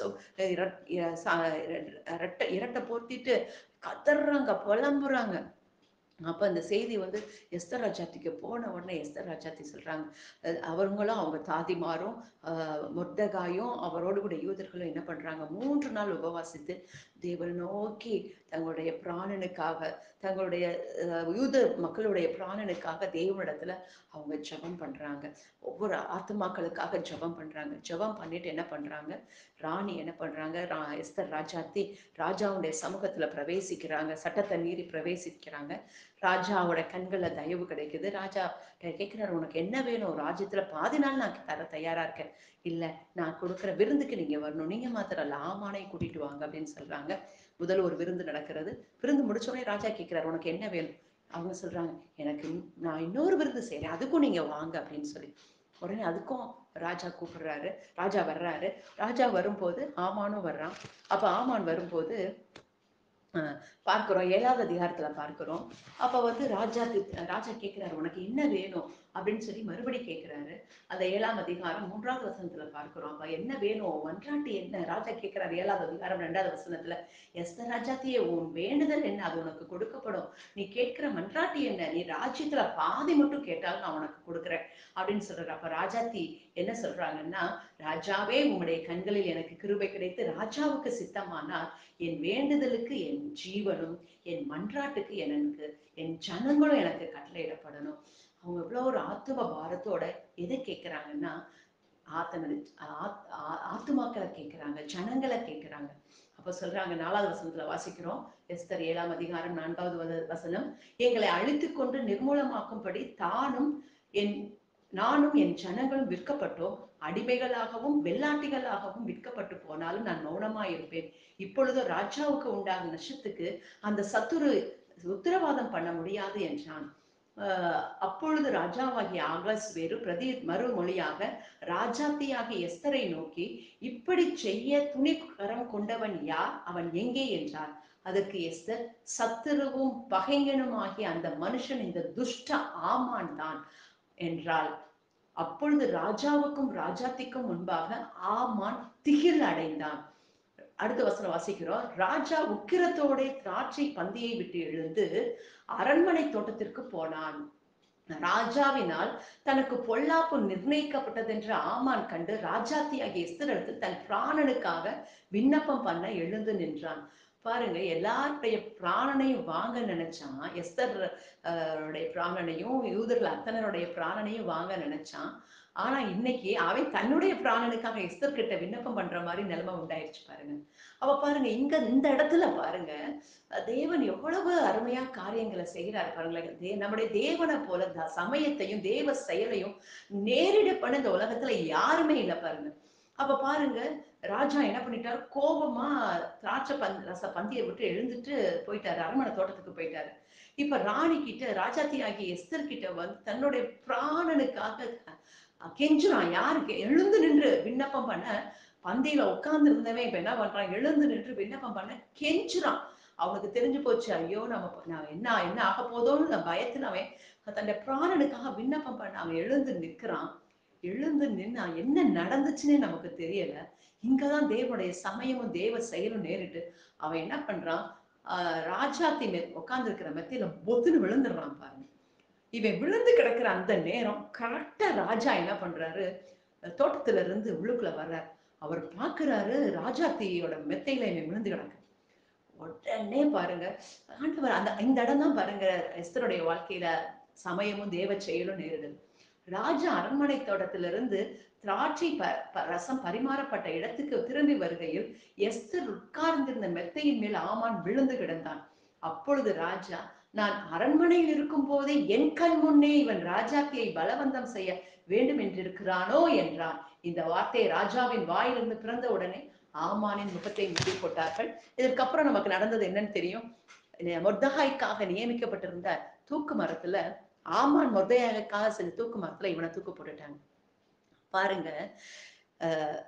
ரெட்டை இரட்டை போர்த்திட்டு கதறாங்க புலம்புறாங்க அப்ப அந்த செய்தி வந்து எஸ்தர் ராஜாத்திக்கு போன உடனே எஸ்தர் ராஜாத்தி சொல்றாங்க அஹ் அவங்களும் அவங்க தாதிமாரும் ஆஹ் மொர்தகாயும் அவரோடு கூட யூதர்களும் என்ன பண்றாங்க மூன்று நாள் உபவாசித்து தேவனை நோக்கி தங்களுடைய பிராணனுக்காக தங்களுடைய அஹ், யூத மக்களுடைய பிராணனுக்காக தேவனிடத்துல அவங்க ஜெபம் பண்றாங்க ஒவ்வொரு ஆத்துமாக்களுக்காக ஜெபம் பண்றாங்க ஜெபம் பண்ணிட்டு என்ன பண்றாங்க ராணி என்ன பண்றாங்க ரா எஸ்தர் ராஜாத்தி ராஜாவுடைய சமூகத்துல பிரவேசிக்கிறாங்க சட்டத்தை மீறி பிரவேசிக்கிறாங்க ராஜாவோட கண்கள்ல தயவு கிடைக்குது ராஜா கேட்கிறாரு உனக்கு என்ன வேணும் ராஜ்யத்துல பாதி நாள் நான் தர தயாரா இருக்கேன் இல்ல நான் கொடுக்குற விருந்துக்கு நீங்க வரணும் நீங்க மாத்திரம் இல்ல ஆமானை கூட்டிட்டு வாங்க அப்படின்னு சொல்றாங்க முதல்ல ஒரு விருந்து நடக்கிறது விருந்து முடிச்ச உடனே ராஜா கேட்கிறாரு உனக்கு என்ன வேணும் அவங்க சொல்றாங்க எனக்கு இன்- நான் இன்னொரு விருந்து செய்றேன் அதுக்கும் நீங்க வாங்க அப்படின்னு சொல்லி உடனே அதுக்கும் ராஜா கூப்பிடுறாரு ராஜா வர்றாரு ராஜா வரும்போது ஆமானும் வர்றான் அப்ப ஆமான் வரும்போது அஹ், பார்க்கிறோம் ஏழாவது அதிகாரத்துல பார்க்கிறோம் அப்ப வந்து ராஜா கிட்ட- ராஜா கேட்கிறாரு உனக்கு என்ன வேணும் அப்படின்னு சொல்லி மறுபடி கேட்கிறாரு அந்த ஏழாம் அதிகாரம் மூன்றாவது வசனத்துல பார்க்கிறோம் அப்ப என்ன வேணும் மன்றாட்டு என்ன ராஜா கேட்கிறாரு ஏழாவது அதிகாரம் ரெண்டாவது வசனத்துல எஸ்தர் ராஜாத்தியே உன் வேண்டுதல் என்ன அது உனக்கு கொடுக்கப்படும் நீ கேட்கிற மன்றாட்டு என்ன நீ ராஜ்யத்துல பாதி மட்டும் கேட்டாலும் நான் உனக்கு கொடுக்குறேன் அப்படின்னு சொல்றாரு அப்ப ராஜாத்தி என்ன சொல்றாங்கன்னா ராஜாவே உம்முடைய கண்களில் எனக்கு கிருபை கிடைத்து ராஜாவுக்கு சித்தமானால் என் வேண்டுதலுக்கு என் ஜீவனும் என் மன்றாட்டுக்கு எனக்கு என் ஜனங்களும் எனக்கு கட்டளையிடப்படணும் அவங்க எவ்வளவு ஒரு ஆத்தும பாரத்தோட எதை கேட்கிறாங்கன்னா ஆத்தனது ஆத்- ஆ- ஆத்துமாக்களை கேட்கிறாங்க ஜனங்களை கேட்கிறாங்க அப்ப சொல்றாங்க நாலாவது வசனத்துல வாசிக்கிறோம் எஸ்தர் ஏழாம் அதிகாரம் நான்காவது வத- வசனம் எங்களை அழித்துக் கொண்டு நிர்மூலமாக்கும்படி தானும் என் நானும் என் ஜனங்களும் விற்கப்பட்டோம் அடிமைகளாகவும் வெள்ளாட்டிகளாகவும் விற்கப்பட்டு போனாலும் நான் மௌனமாய் இருப்பேன் இப்பொழுது ராஜாவுக்கு உண்டாகும் நஷ்டத்துக்கு அந்த சத்துரு உத்தரவாதம் பண்ண முடியாது என்றான் ஆஹ் அப்பொழுது ராஜாவாகிய ஆகாஸ் வேறு பிரதி மறுமொழியாக ராஜாத்தியாகிய எஸ்தரை நோக்கி இப்படி செய்ய துணிகரம் கொண்டவன் யார் அவன் எங்கே என்றார் அதற்கு எஸ்தர் சத்துருவும் பகைஞனுமாகிய அந்த மனுஷன் இந்த துஷ்ட ஆமான் தான் என்றாள் அப்பொழுது ராஜாவுக்கும் ராஜாத்திக்கும் முன்பாக ஆமான் திகில் அடைந்தான் அடுத்த வசனம் வாசிக்கிறோம் ராஜா உக்கிரத்தோட திராட்சை பந்தியை விட்டு எழுந்து அரண்மனை தோட்டத்திற்கு போனான் ராஜாவினால் தனக்கு பொல்லாப்பு நிர்ணயிக்கப்பட்டதென்று ஆமான் கண்டு ராஜாத்தியாகிய எஸ்தரிடத்து தன் பிராணனுக்காக விண்ணப்பம் பண்ண எழுந்து நின்றான் பாருங்க எல்லாருடைய பிராணனையும் வாங்க நினைச்சான் எஸ்தர் அஹ், உடைய பிராணனையும் யூதர்கள் அத்தனருடைய பிராணனையும் வாங்க நினைச்சான் ஆனா இன்னைக்கு அவன் தன்னுடைய பிராணனுக்காக எஸ்தர் கிட்ட விண்ணப்பம் பண்ற மாதிரி நிலைமை உண்டாயிருச்சு பாருங்க அவ பாருங்க இங்க இந்த இடத்துல பாருங்க அஹ், தேவன் எவ்வளவு அருமையா காரியங்களை செய்கிறார் பாருங்களேன் தே நம்முடைய தேவனை போல த- சமயத்தையும் தேவ செயலையும் நேரிட பண்ண இந்த உலகத்துல யாருமே இல்லை பாருங்க அப்ப பாருங்க ராஜா என்ன பண்ணிட்டாரு கோபமா திராட்சை பந்த் ரச பந்தியை விட்டு எழுந்துட்டு போயிட்டாரு அரண்மனை தோட்டத்துக்கு போயிட்டாரு இப்ப ராணி கிட்ட ராஜாத்தி ஆகிய எஸ்தர் கிட்ட வந்து தன்னுடைய பிராணனுக்காக அஹ், கெஞ்சுறான் யாருக்கு எழுந்து நின்று விண்ணப்பம் பண்ண பந்தியில உட்கார்ந்து இருந்தவன் இப்ப என்ன பண்றான் எழுந்து நின்று விண்ணப்பம் பண்ண கெஞ்சுறான் அவனுக்கு தெரிஞ்சு போச்சு ஐயோ நம்ம ப- நான் என்ன என்ன ஆக போதோன்னு நான் பயத்துல அவன் தன்னுடைய பிராணனுக்காக விண்ணப்பம் பண்ண அவன் எழுந்து நிற்கிறான் எழுந்து நின்னா என்ன நடந்துச்சுன்னே நமக்கு தெரியல இங்கதான் தேவனுடைய சமயமும் தேவ செயலும் நேரிட்டு அவன் என்ன பண்றான் ஆஹ், ராஜாத்தி மெ உட்கார்ந்து இருக்கிற மெத்தையில பொத்துன்னு விழுந்துடுறான் பாருங்க இவன் விழுந்து கிடக்கிற அந்த நேரம் கரெக்டா ராஜா என்ன பண்றாரு தோட்டத்துல இருந்து உள்ளுக்குள்ள வர்றார் அவர் பார்க்கறாரு ராஜாத்தியோட மெத்தையில இவன் விழுந்து கிடக்கு உடனே பாருங்க ஆண்டவர் அந்த இந்த இடம் தான் பாருங்க எஸ்தருடைய வாழ்க்கையில சமயமும் தேவ செயலும் நேரிடுது ராஜா அரண்மனை தோட்டத்திலிருந்து திராட்சை ப ப- ரசம் பரிமாறப்பட்ட இடத்துக்கு திரும்பி வருகையில் எஸ்தர் உட்கார்ந்திருந்த மெத்தையின் மேல் ஆமான் விழுந்து கிடந்தான் அப்பொழுது ராஜா நான் அரண்மனையில் இருக்கும் போதே என் கண் முன்னே இவன் ராஜாத்தியை பலவந்தம் செய்ய வேண்டும் என்றிருக்கிறானோ என்றான் இந்த வார்த்தை ராஜாவின் வாயிலிருந்து பிறந்த உடனே ஆமானின் முகத்தை மூடி போட்டார்கள் இதற்கப்புறம் நமக்கு நடந்தது என்னன்னு தெரியும் இந்த மொர்தகாய்க்காக நியமிக்கப்பட்டிருந்த தூக்கு மரத்துல ஆமான் மொர்தகாய்க்காக செஞ்ச தூக்கு மரத்துல இவனை தூக்கு போட்டுட்டாங்க பாருங்க அஹ்,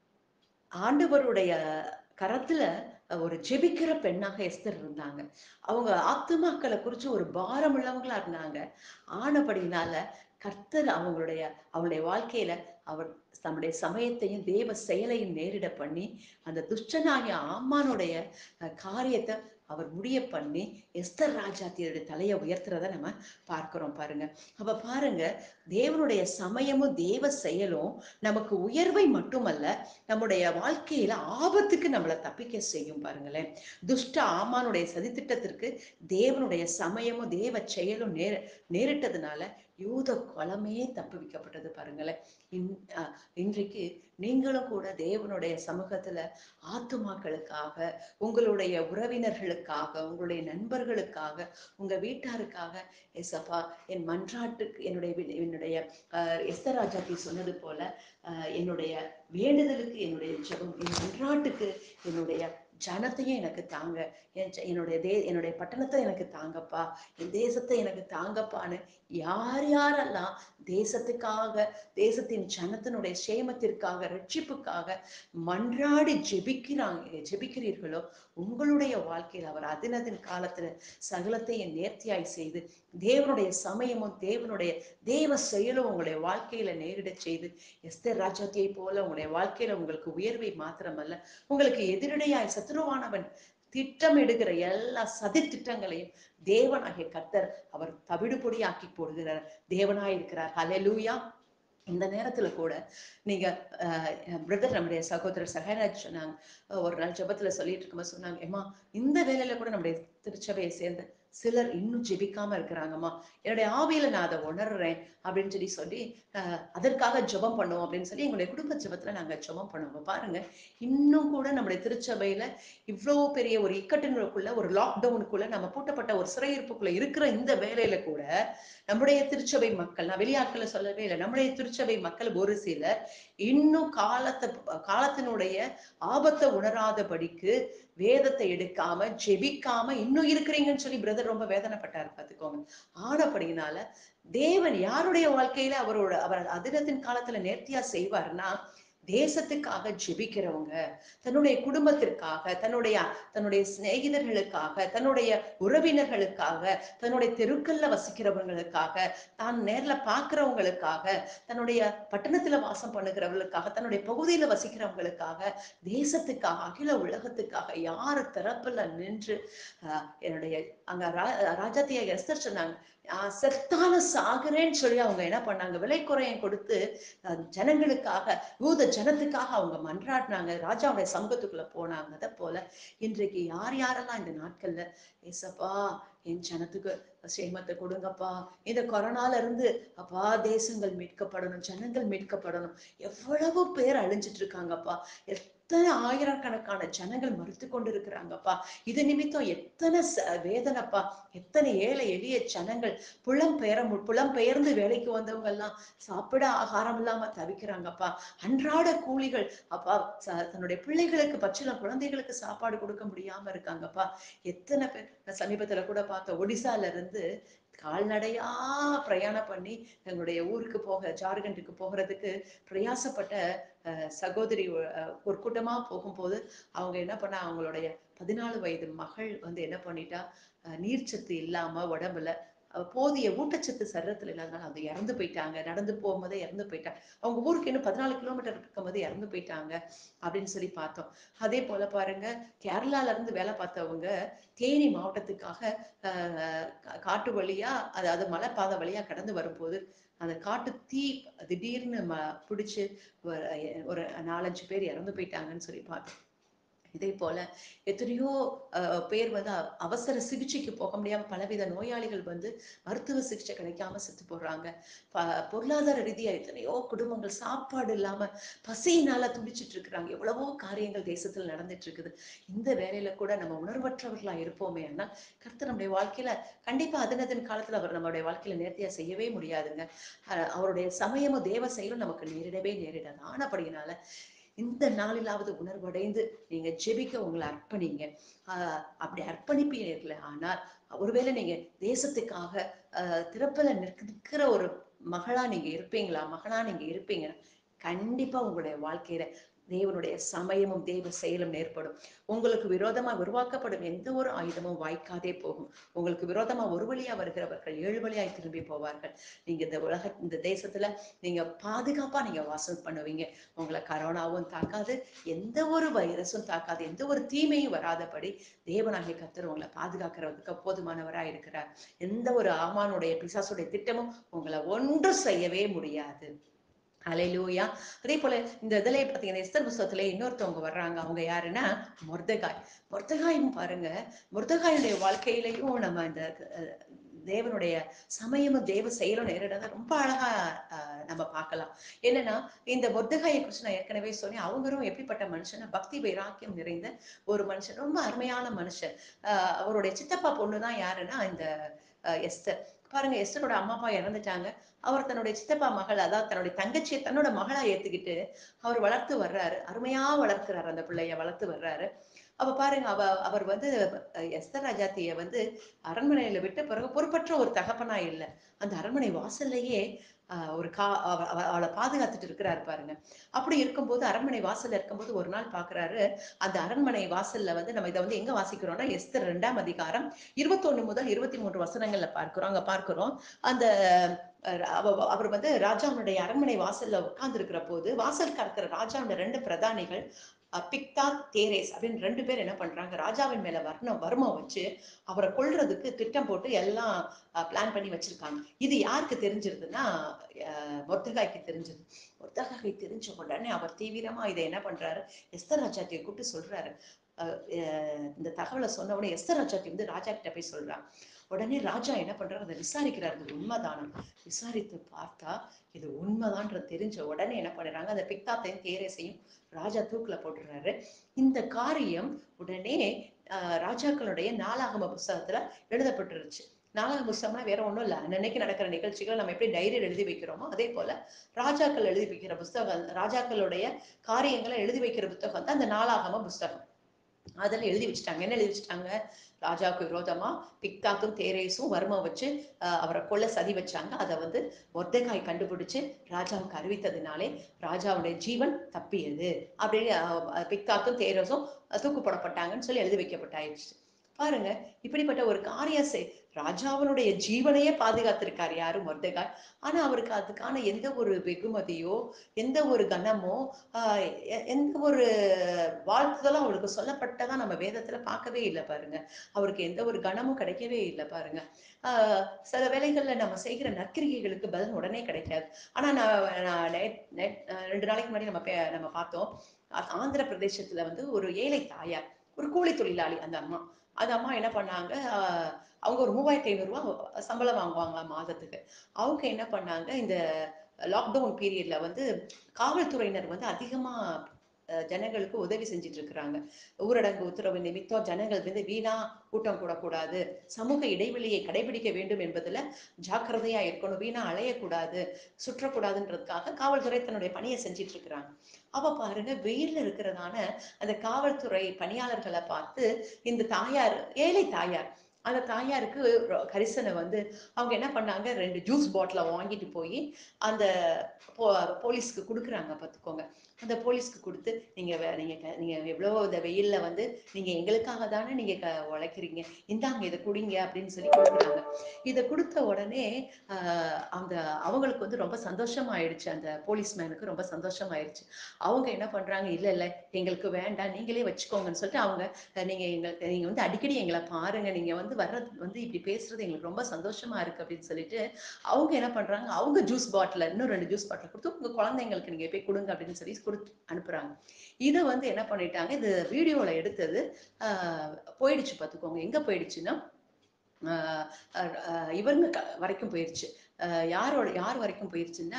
ஆண்டவருடைய கரத்துல ஒரு ஜெபிக்கிற பெண்ணாக எஸ்தர் இருந்தாங்க அவங்க ஆத்துமாக்களை குறிச்சு ஒரு பாரம் உள்ளவங்களா இருந்தாங்க ஆனபடினால கர்த்தர் அவங்களுடைய அவளுடைய வாழ்க்கையில அவர் தம்முடைய சமயத்தையும் தேவ செயலையும் நேரிட பண்ணி அந்த துஷ்டனாகிய ஆமானுடைய அஹ், காரியத்தை அவர் முடிய பண்ணி எஸ்தர் ராஜாத்தியோட தலையை உயர்த்துறத நம்ம பார்க்கிறோம் பாருங்க அப்ப பாருங்க தேவனுடைய சமயமும் தேவ செயலும் நமக்கு உயர்வை மட்டுமல்ல நம்முடைய வாழ்க்கையில ஆபத்துக்கு நம்மளை தப்பிக்க செய்யும் பாருங்களேன் துஷ்ட ஆமானுடைய சதித்திட்டத்திற்கு தேவனுடைய சமயமும் தேவ செயலும் நேர நேரிட்டதுனால யூத குலமே தப்புவிக்கப்பட்டது பாருங்களேன் இன் அஹ் இன்றைக்கு நீங்களும் கூட தேவனுடைய சமூகத்துல ஆத்துமாக்களுக்காக உங்களுடைய உறவினர்களுக்காக உங்களுடைய நண்பர்களுக்காக உங்க வீட்டாருக்காக எசப்பா என் மன்றாட்டுக்கு என்னுடைய வி- என்னுடைய அஹ், எஸ்தர் ராஜாத்தி சொன்னது போல அஹ், என்னுடைய வேண்டுதலுக்கு என்னுடைய ஜெபம் என் மன்றாட்டுக்கு என்னுடைய ஜனத்தையும் எனக்கு தாங்க என் ஜ- என்னுடைய தே என்னுடைய பட்டணத்தை எனக்கு தாங்கப்பா என் தேசத்தை எனக்கு தாங்கப்பான்னு யார் யாரெல்லாம் தேசத்துக்காக தேசத்தின் ஜனத்தினுடைய சேமத்திற்காக ரட்சிப்புக்காக மன்றாடி ஜெபிக்கிறாங்க ஜெபிக்கிறீர்களோ உங்களுடைய வாழ்க்கையில் அவர் அதினதின் காலத்துல சகலத்தையும் நேர்த்தியாய் செய்து தேவனுடைய சமயமும் தேவனுடைய தேவ செயலும் உங்களுடைய வாழ்க்கையில நேரிட செய்து எஸ்தர் ராஜாத்தியை போல உங்களுடைய வாழ்க்கையில உங்களுக்கு உயர்வை மாத்திரமல்ல உங்களுக்கு எதிரடையாய் சத்துருவானவன் திட்டமிடுகிற எல்லா சதி திட்டங்களையும் தேவனாகிய கர்த்தர் அவர் தவிடுபொடியாக்கி போடுகிறார் தேவனாய் இருக்கிறார் ஹalleluya இந்த நேரத்துல கூட நீங்க பிரதர் நம்முடைய சகோதரர் சஹராஜ் சொன்னாங்க அஹ் ஒரு நாள் ஜெபத்துல சொல்லிட்டு இருக்கும்போது சொன்னாங்க ஏமா இந்த வேலையில கூட நம்முடைய திருச்சபையை சேர்ந்த சிலர் இன்னும் ஜெபிக்காம இருக்கிறாங்கம்மா என்னுடைய ஆவியில நான் அதை உணர்றேன் அப்படின்னு சொல்லி சொல்லி அஹ், அதற்காக ஜெபம் பண்ணுவோம் அப்படின்னு சொல்லி எங்களுடைய குடும்ப ஜெபத்துல நாங்க ஜெபம் பண்ணுவோம் பாருங்க இன்னும் கூட நம்முடைய திருச்சபையில இவ்வளவு பெரிய ஒரு இக்கட்டுகளுக்குள்ள ஒரு லாக்டவுனுக்குள்ள நம்ம பூட்டப்பட்ட ஒரு சிறையிருப்புக்குள்ள இருக்கிற இந்த வேலையில கூட நம்முடைய திருச்சபை மக்கள் நான் வெளியாட்களை சொல்லவே இல்லை நம்முடைய திருச்சபை மக்கள் ஒரு சிலர் இன்னும் காலத்தை காலத்தினுடைய ஆபத்தை உணராதபடிக்கு வேதத்தை எடுக்காம ஜெபிக்காம இன்னும் இருக்கிறீங்கன்னு சொல்லி பிரதர் ரொம்ப வேதனைப்பட்டாரு பார்த்துக்கோங்க ஆனப்படினால தேவன் யாருடைய வாழ்க்கையில அவரோட அவர் அதிரத்தின் காலத்துல நேர்த்தியா செய்வார்னா தேசத்துக்காக ஜெபிக்கிறவங்க தன்னுடைய குடும்பத்திற்காக தன்னுடைய தன்னுடைய சிநேகிதர்களுக்காக தன்னுடைய உறவினர்களுக்காக தன்னுடைய தெருக்கல்ல வசிக்கிறவங்களுக்காக தான் நேர்ல பார்க்கிறவங்களுக்காக தன்னுடைய பட்டணத்துல வாசம் பண்ணுகிறவர்களுக்காக தன்னுடைய பகுதியில வசிக்கிறவங்களுக்காக தேசத்துக்காக அகில உலகத்துக்காக யார் தரப்புல நின்று ஆஹ், என்னுடைய அங்க ரா- ராஜாத்தியா எஸ்தர் சொன்னாங்க "நான் செத்தாலும் சாகுறேன்னு சொல்லி அவங்க என்ன பண்ணாங்க விலை குறையம் கொடுத்து அஹ், ஜனங்களுக்காக யூத ஜனத்துக்காக அவங்க மன்றாடினாங்க ராஜாவுடைய சமூகத்துக்குள்ள போனாங்க அதை போல இன்றைக்கு யார் யாரெல்லாம் இந்த நாட்கள்ல ஏசப்பா என் ஜனத்துக்கு சேமத்தை கொடுங்கப்பா இந்த கொரோனால இருந்து அப்பா தேசங்கள் மீட்கப்படணும் ஜனங்கள் மீட்கப்படணும் எவ்வளவு பேர் அழிஞ்சிட்டு இருக்காங்கப்பா எத்தனை ஆயிரக்கணக்கான ஜனங்கள் மறுத்து கொண்டு இருக்கிறாங்கப்பா இது நிமித்தம் எத்தனை ச- வேதனைப்பா எத்தனை ஏழை எளிய ஜனங்கள் புலம் பெயர புலம் பெயர்ந்து வேலைக்கு வந்தவங்க எல்லாம் சாப்பிட ஆகாரம் இல்லாம தவிக்கிறாங்கப்பா அன்றாட கூலிகள் அப்பா ச- தன்னுடைய பிள்ளைகளுக்கு பச்சிலம் குழந்தைகளுக்கு சாப்பாடு கொடுக்க முடியாம இருக்காங்கப்பா எத்தனை பேர் நான் சமீபத்துல கூட பார்த்தேன் ஒடிசால இருந்து கால்நடையா பிரயாணம் பண்ணி எங்களுடைய ஊருக்கு போக ஜார்க்கண்டுக்கு போகிறதுக்கு பிரயாசப்பட்ட அஹ், சகோதரி அஹ், ஒரு கூட்டமா போகும்போது அவங்க என்ன பண்ணா அவங்களுடைய பதினாலு வயது மகள் வந்து என்ன பண்ணிட்டா அஹ், நீர்ச்சத்து இல்லாம உடம்புல அஹ், போதிய ஊட்டச்சத்து சரீரத்தில் இல்லாதனால அவங்க இறந்து போயிட்டாங்க நடந்து போகும்போதே இறந்து போயிட்டாங்க அவங்க ஊருக்கு இன்னும் பதினாலு கிலோமீட்டர் இருக்கும்போது இறந்து போயிட்டாங்க அப்படின்னு சொல்லி பார்த்தோம் அதே போல பாருங்க கேரளால இருந்து வேலை பார்த்தவங்க தேனி மாவட்டத்துக்காக அஹ், கா- காட்டு வழியா அதாவது மலைப்பாதை வழியா கடந்து வரும்போது அந்த காட்டு தீ திடீர்னு ம பிடிச்சி ஒரு ஒரு நாலஞ்சு பேர் இறந்து போயிட்டாங்கன்னு சொல்லி பார்த்தோம் இதே போல எத்தனையோ அஹ், பேர் வந்து அ- அவசர சிகிச்சைக்கு போக முடியாம பலவித நோயாளிகள் வந்து மருத்துவ சிகிச்சை கிடைக்காம செத்து போடுறாங்க ப- பொருளாதார ரீதியா எத்தனையோ குடும்பங்கள் சாப்பாடு இல்லாம பசியினால துடிச்சிட்டு இருக்கிறாங்க எவ்வளவோ காரியங்கள் தேசத்தில் நடந்துட்டு இருக்குது இந்த வேலையில கூட நம்ம உணர்வற்றவர்களா இருப்போமே ஆனால் கர்த்தர் நம்முடைய வாழ்க்கையில கண்டிப்பா அதனதன் காலத்துல அவர் நம்மளுடைய வாழ்க்கையில நேர்த்தியா செய்யவே முடியாதுங்க அஹ், அவருடைய சமயமும் தேவ செயலும் நமக்கு நேரிடவே நேரிடாது ஆனபடியினால இந்த நாளிலாவது உணர்வடைந்து நீங்க ஜெபிக்க உங்களை அர்ப்பணிங்க ஆஹ் அப்படி அர்ப்பணிப்பீர்கள் ஆனால் ஒருவேளை நீங்க தேசத்துக்காக ஆஹ் திறப்பில நிற்க நிற்கிற ஒரு மகளா நீங்க இருப்பீங்களா மகனா நீங்க இருப்பீங்க கண்டிப்பா உங்களுடைய வாழ்க்கையில தேவனுடைய சமயமும் தேவ செயலும் ஏற்படும் உங்களுக்கு விரோதமா உருவாக்கப்படும் எந்த ஒரு ஆயுதமும் வாய்க்காதே போகும் உங்களுக்கு விரோதமா ஒரு வழியா வருகிறவர்கள் ஏழு வழியாய் திரும்பி போவார்கள் நீங்க இந்த உலக இந்த தேசத்துல நீங்க பாதுகாப்பா நீங்க வாசம் பண்ணுவீங்க உங்களை கரோனாவும் தாக்காது எந்த ஒரு வைரஸும் தாக்காது எந்த ஒரு தீமையும் வராதபடி தேவனாகிய கத்தர் உங்களை பாதுகாக்கிறதுக்கு போதுமானவராக இருக்கிறார் எந்த ஒரு ஆமானுடைய பிசாசுடைய திட்டமும் உங்களை ஒன்றும் செய்யவே முடியாது அலையிலூயா அதே போல இந்த இதுல பாத்தீங்கன்னா எஸ்தர் புஸ்தகத்துல இன்னொருத்தவங்க வர்றாங்க அவங்க யாருன்னா மொர்தகாய் மொர்தகாயும் பாருங்க மொர்தகாயுடைய வாழ்க்கையிலையும் நம்ம இந்த அஹ், தேவனுடைய சமயமும் தேவ செயலும் நேரிடாத ரொம்ப அழகா அஹ், நம்ம பார்க்கலாம் என்னன்னா இந்த மொர்தகாயை குறித்து நான் ஏற்கனவே சொன்னேன் அவங்களும் எப்படிப்பட்ட மனுஷனா பக்தி வைராக்கியம் நிறைந்த ஒரு மனுஷன் ரொம்ப அருமையான மனுஷன் ஆஹ் அவருடைய சித்தப்பா பொண்ணு தான் யாருன்னா இந்த ஆஹ் எஸ்தர் பாருங்க எஸ்தரோட அம்மா அப்பா இறந்துட்டாங்க அவர் தன்னுடைய சித்தப்பா மகள் அதாவது தன்னுடைய தங்கச்சியை தன்னோட மகளா ஏத்துக்கிட்டு அவர் வளர்த்து வர்றாரு அருமையா வளர்க்கிறாரு அந்த பிள்ளைய வளர்த்து வர்றாரு அப்ப பாருங்க அவ அவர் வந்து அஹ், எஸ்தர் ராஜாத்திய வந்து அரண்மனையில விட்ட பிறகு பொறுப்பற்ற ஒரு தகப்பனா இல்லை அந்த அரண்மனை வாசல்லையே ஆஹ், ஒரு கா அவ- அவ- அவளை பாதுகாத்துட்டு இருக்கிறாரு பாருங்க அப்படி இருக்கும்போது அரண்மனை வாசல்ல இருக்கும்போது ஒரு நாள் பாக்குறாரு அந்த அரண்மனை வாசல்ல வந்து நம்ம இதை வந்து எங்க வாசிக்கிறோம்னா எஸ்தர் ரெண்டாம் அதிகாரம் இருபத்தொன்னு முதல் இருபத்தி மூன்று வசனங்கள்ல பார்க்கிறோம் அங்க பார்க்கிறோம் அந்த அஹ், அவ- அவர் வந்து ராஜாவுடைய அரண்மனை வாசல்ல உட்கார்ந்து இருக்கிற போது வாசல் இருக்கிற ராஜாவுடைய ரெண்டு பிரதானிகள் அஹ், பிக்தா தேரேஸ் அப்படின்னு ரெண்டு பேர் என்ன பண்றாங்க ராஜாவின் மேல வர்ணம் வர்மம் வச்சு அவரை கொல்றதுக்கு திட்டம் போட்டு எல்லாம் பிளான் பண்ணி வச்சிருக்காங்க இது யாருக்கு தெரிஞ்சிருதுன்னா அஹ், மொர்தகாய்க்கு தெரிஞ்சது மொர்தகாய்க்கு தெரிஞ்ச உடனே அவர் தீவிரமா இதை என்ன பண்றாரு எஸ்தர் ராஜாத்தியை கூப்பிட்டு சொல்றாரு அஹ், அஹ், இந்த தகவலை சொன்ன உடனே எஸ்தர் ராஜாத்தி வந்து ராஜா கிட்ட போய் சொல்றான் உடனே ராஜா என்ன பண்றாரு அதை விசாரிக்கிறாரு இது உண்மைதானம் விசாரித்து பார்த்தா இது உண்மைதான்றது தெரிஞ்ச உடனே என்ன பண்றாங்க அந்த பிக்தாத்தையும் தேரேசையும் ராஜா தூக்குல போட்டுறாரு இந்த காரியம் உடனே ஆஹ், ராஜாக்களுடைய நாளாகம புஸ்தகத்துல எழுதப்பட்டுருச்சு நாளாகம புஸ்தகம்னா வேற ஒண்ணும் இல்ல அன்னன்னைக்கு நடக்கிற நிகழ்ச்சிகளை நம்ம எப்படி டைரியில் எழுதி வைக்கிறோமோ அதே போல ராஜாக்கள் எழுதி வைக்கிற புஸ்தகம் ராஜாக்களுடைய காரியங்களை எழுதி வைக்கிற புத்தகம் தான் அந்த நாளாகம புஸ்தகம் அதில் எழுதி வச்சுட்டாங்க என்ன எழுதி வச்சுட்டாங்க ராஜாவுக்கு விரோதமா பிக்தாக்கும் தேரேசும் வர்மம் வச்சு ஆஹ், அவரை கொல்ல சதி வச்சாங்க அதை வந்து ஒர்தகாய் கண்டுபிடிச்சு ராஜாவுக்கு அறிவித்ததுனாலே ராஜாவுடைய ஜீவன் தப்பியது அப்படின்னு ஆஹ், பிக்தாக்கும் தேரேசும் தூக்கு போடப்பட்டாங்கன்னு சொல்லி எழுதி வைக்கப்பட்டாயிடுச்சு பாருங்க இப்படிப்பட்ட ஒரு காரியம் செய் ராஜாவினுடைய ஜீவனையே பாதுகாத்திருக்காரு யாரு மொர்தகாய் ஆனா அவருக்கு அதுக்கான எந்த ஒரு வெகுமதியோ எந்த ஒரு கனமோ ஆஹ் எ- எந்த ஒரு வாழ்த்துதலும் அவருக்கு சொல்லப்பட்டதா நம்ம வேதத்துல பார்க்கவே இல்லை பாருங்க அவருக்கு எந்த ஒரு கனமும் கிடைக்கவே இல்லை பாருங்க ஆஹ் சில வேளைகள்ல நம்ம செய்கிற நற்கிரிகைகளுக்கு பதில் உடனே கிடைக்காது ஆனா நான் நான் net- net- அஹ் ரெண்டு நாளைக்கு முன்னாடி நம்ம பே- நம்ம பார்த்தோம் ஆ- ஆந்திர பிரதேசத்துல வந்து ஒரு ஏழை தாயார் ஒரு கூலி தொழிலாளி அந்த அம்மா அந்த அம்மா என்ன பண்ணாங்க ஆஹ் அவங்க ஒரு மூவாயிரத்தி ஐநூறு ரூபாய் சம்பளம் வாங்குவாங்களாம் மாதத்துக்கு அவங்க என்ன பண்ணாங்க இந்த லாக்டவுன் பீரியட்ல வந்து காவல்துறையினர் வந்து அதிகமா அஹ், ஜனங்களுக்கு உதவி செஞ்சுட்டு இருக்கிறாங்க ஊரடங்கு உத்தரவு நிமித்தம் ஜனங்கள் வந்து வீணா கூட்டம் கூடக்கூடாது சமூக இடைவெளியை கடைபிடிக்க வேண்டும் என்பதுல ஜாக்கிரதையா இருக்கணும் வீணா அலையக்கூடாது சுற்றக்கூடாதுன்றதுக்காக காவல்துறை தன்னுடைய பணியை செஞ்சிட்டு இருக்கிறாங்க அவ பாருங்க வெயில்ல இருக்கிறதான அந்த காவல்துறை பணியாளர்களை பார்த்து இந்த தாயார் ஏழை தாயார் அந்த தாயாருக்கு ரொ- கரிசனை வந்து அவங்க என்ன பண்ணாங்க ரெண்டு ஜூஸ் பாட்டிலை வாங்கிட்டு போய் அந்த போ போலீஸ்க்கு கொடுக்குறாங்க பார்த்துக்கோங்க அந்த போலீஸ்க்கு கொடுத்து நீங்கள் வே நீங்கள் க நீங்கள் எவ்வளோ இந்த வெயிலில் வந்து நீங்கள் எங்களுக்காக தானே நீங்கள் க உழைக்கிறீங்க இந்தாங்க இதை குடிங்க அப்படின்னு சொல்லி கொடுக்குறாங்க இதை கொடுத்த உடனே ஆஹ், அந்த அவங்களுக்கு வந்து ரொம்ப சந்தோஷமாயிடுச்சு அந்த போலீஸ்மேனுக்கு ரொம்ப சந்தோஷமாயிடுச்சு அவங்க என்ன பண்ணுறாங்க இல்லை இல்லை எங்களுக்கு வேண்டாம் நீங்களே வச்சுக்கோங்கன்னு சொல்லிட்டு அவங்க அஹ், நீங்க எங்களுக்கு நீங்க வந்து அடிக்கடி எங்களை பாருங்க நீங்க வந்து வர்றது வந்து இப்படி பேசுறது எங்களுக்கு ரொம்ப சந்தோஷமா இருக்கு அப்படின்னு சொல்லிட்டு அவங்க என்ன பண்றாங்க அவங்க ஜூஸ் பாட்டில் இன்னும் ரெண்டு ஜூஸ் பாட்டில் கொடுத்து உங்க குழந்தைங்களுக்கு நீங்க போய் கொடுங்க அப்படின்னு சொல்லி கொடுத்து அனுப்புறாங்க இதை வந்து என்ன பண்ணிட்டாங்க இது வீடியோல எடுத்தது ஆஹ், போயிடுச்சு பார்த்துக்கோங்க எங்க போயிடுச்சுன்னா ஆஹ், அஹ், அஹ், இவங்க க- வரைக்கும் போயிடுச்சு ஆஹ், யாரோட யார் வரைக்கும் போயிடுச்சுன்னா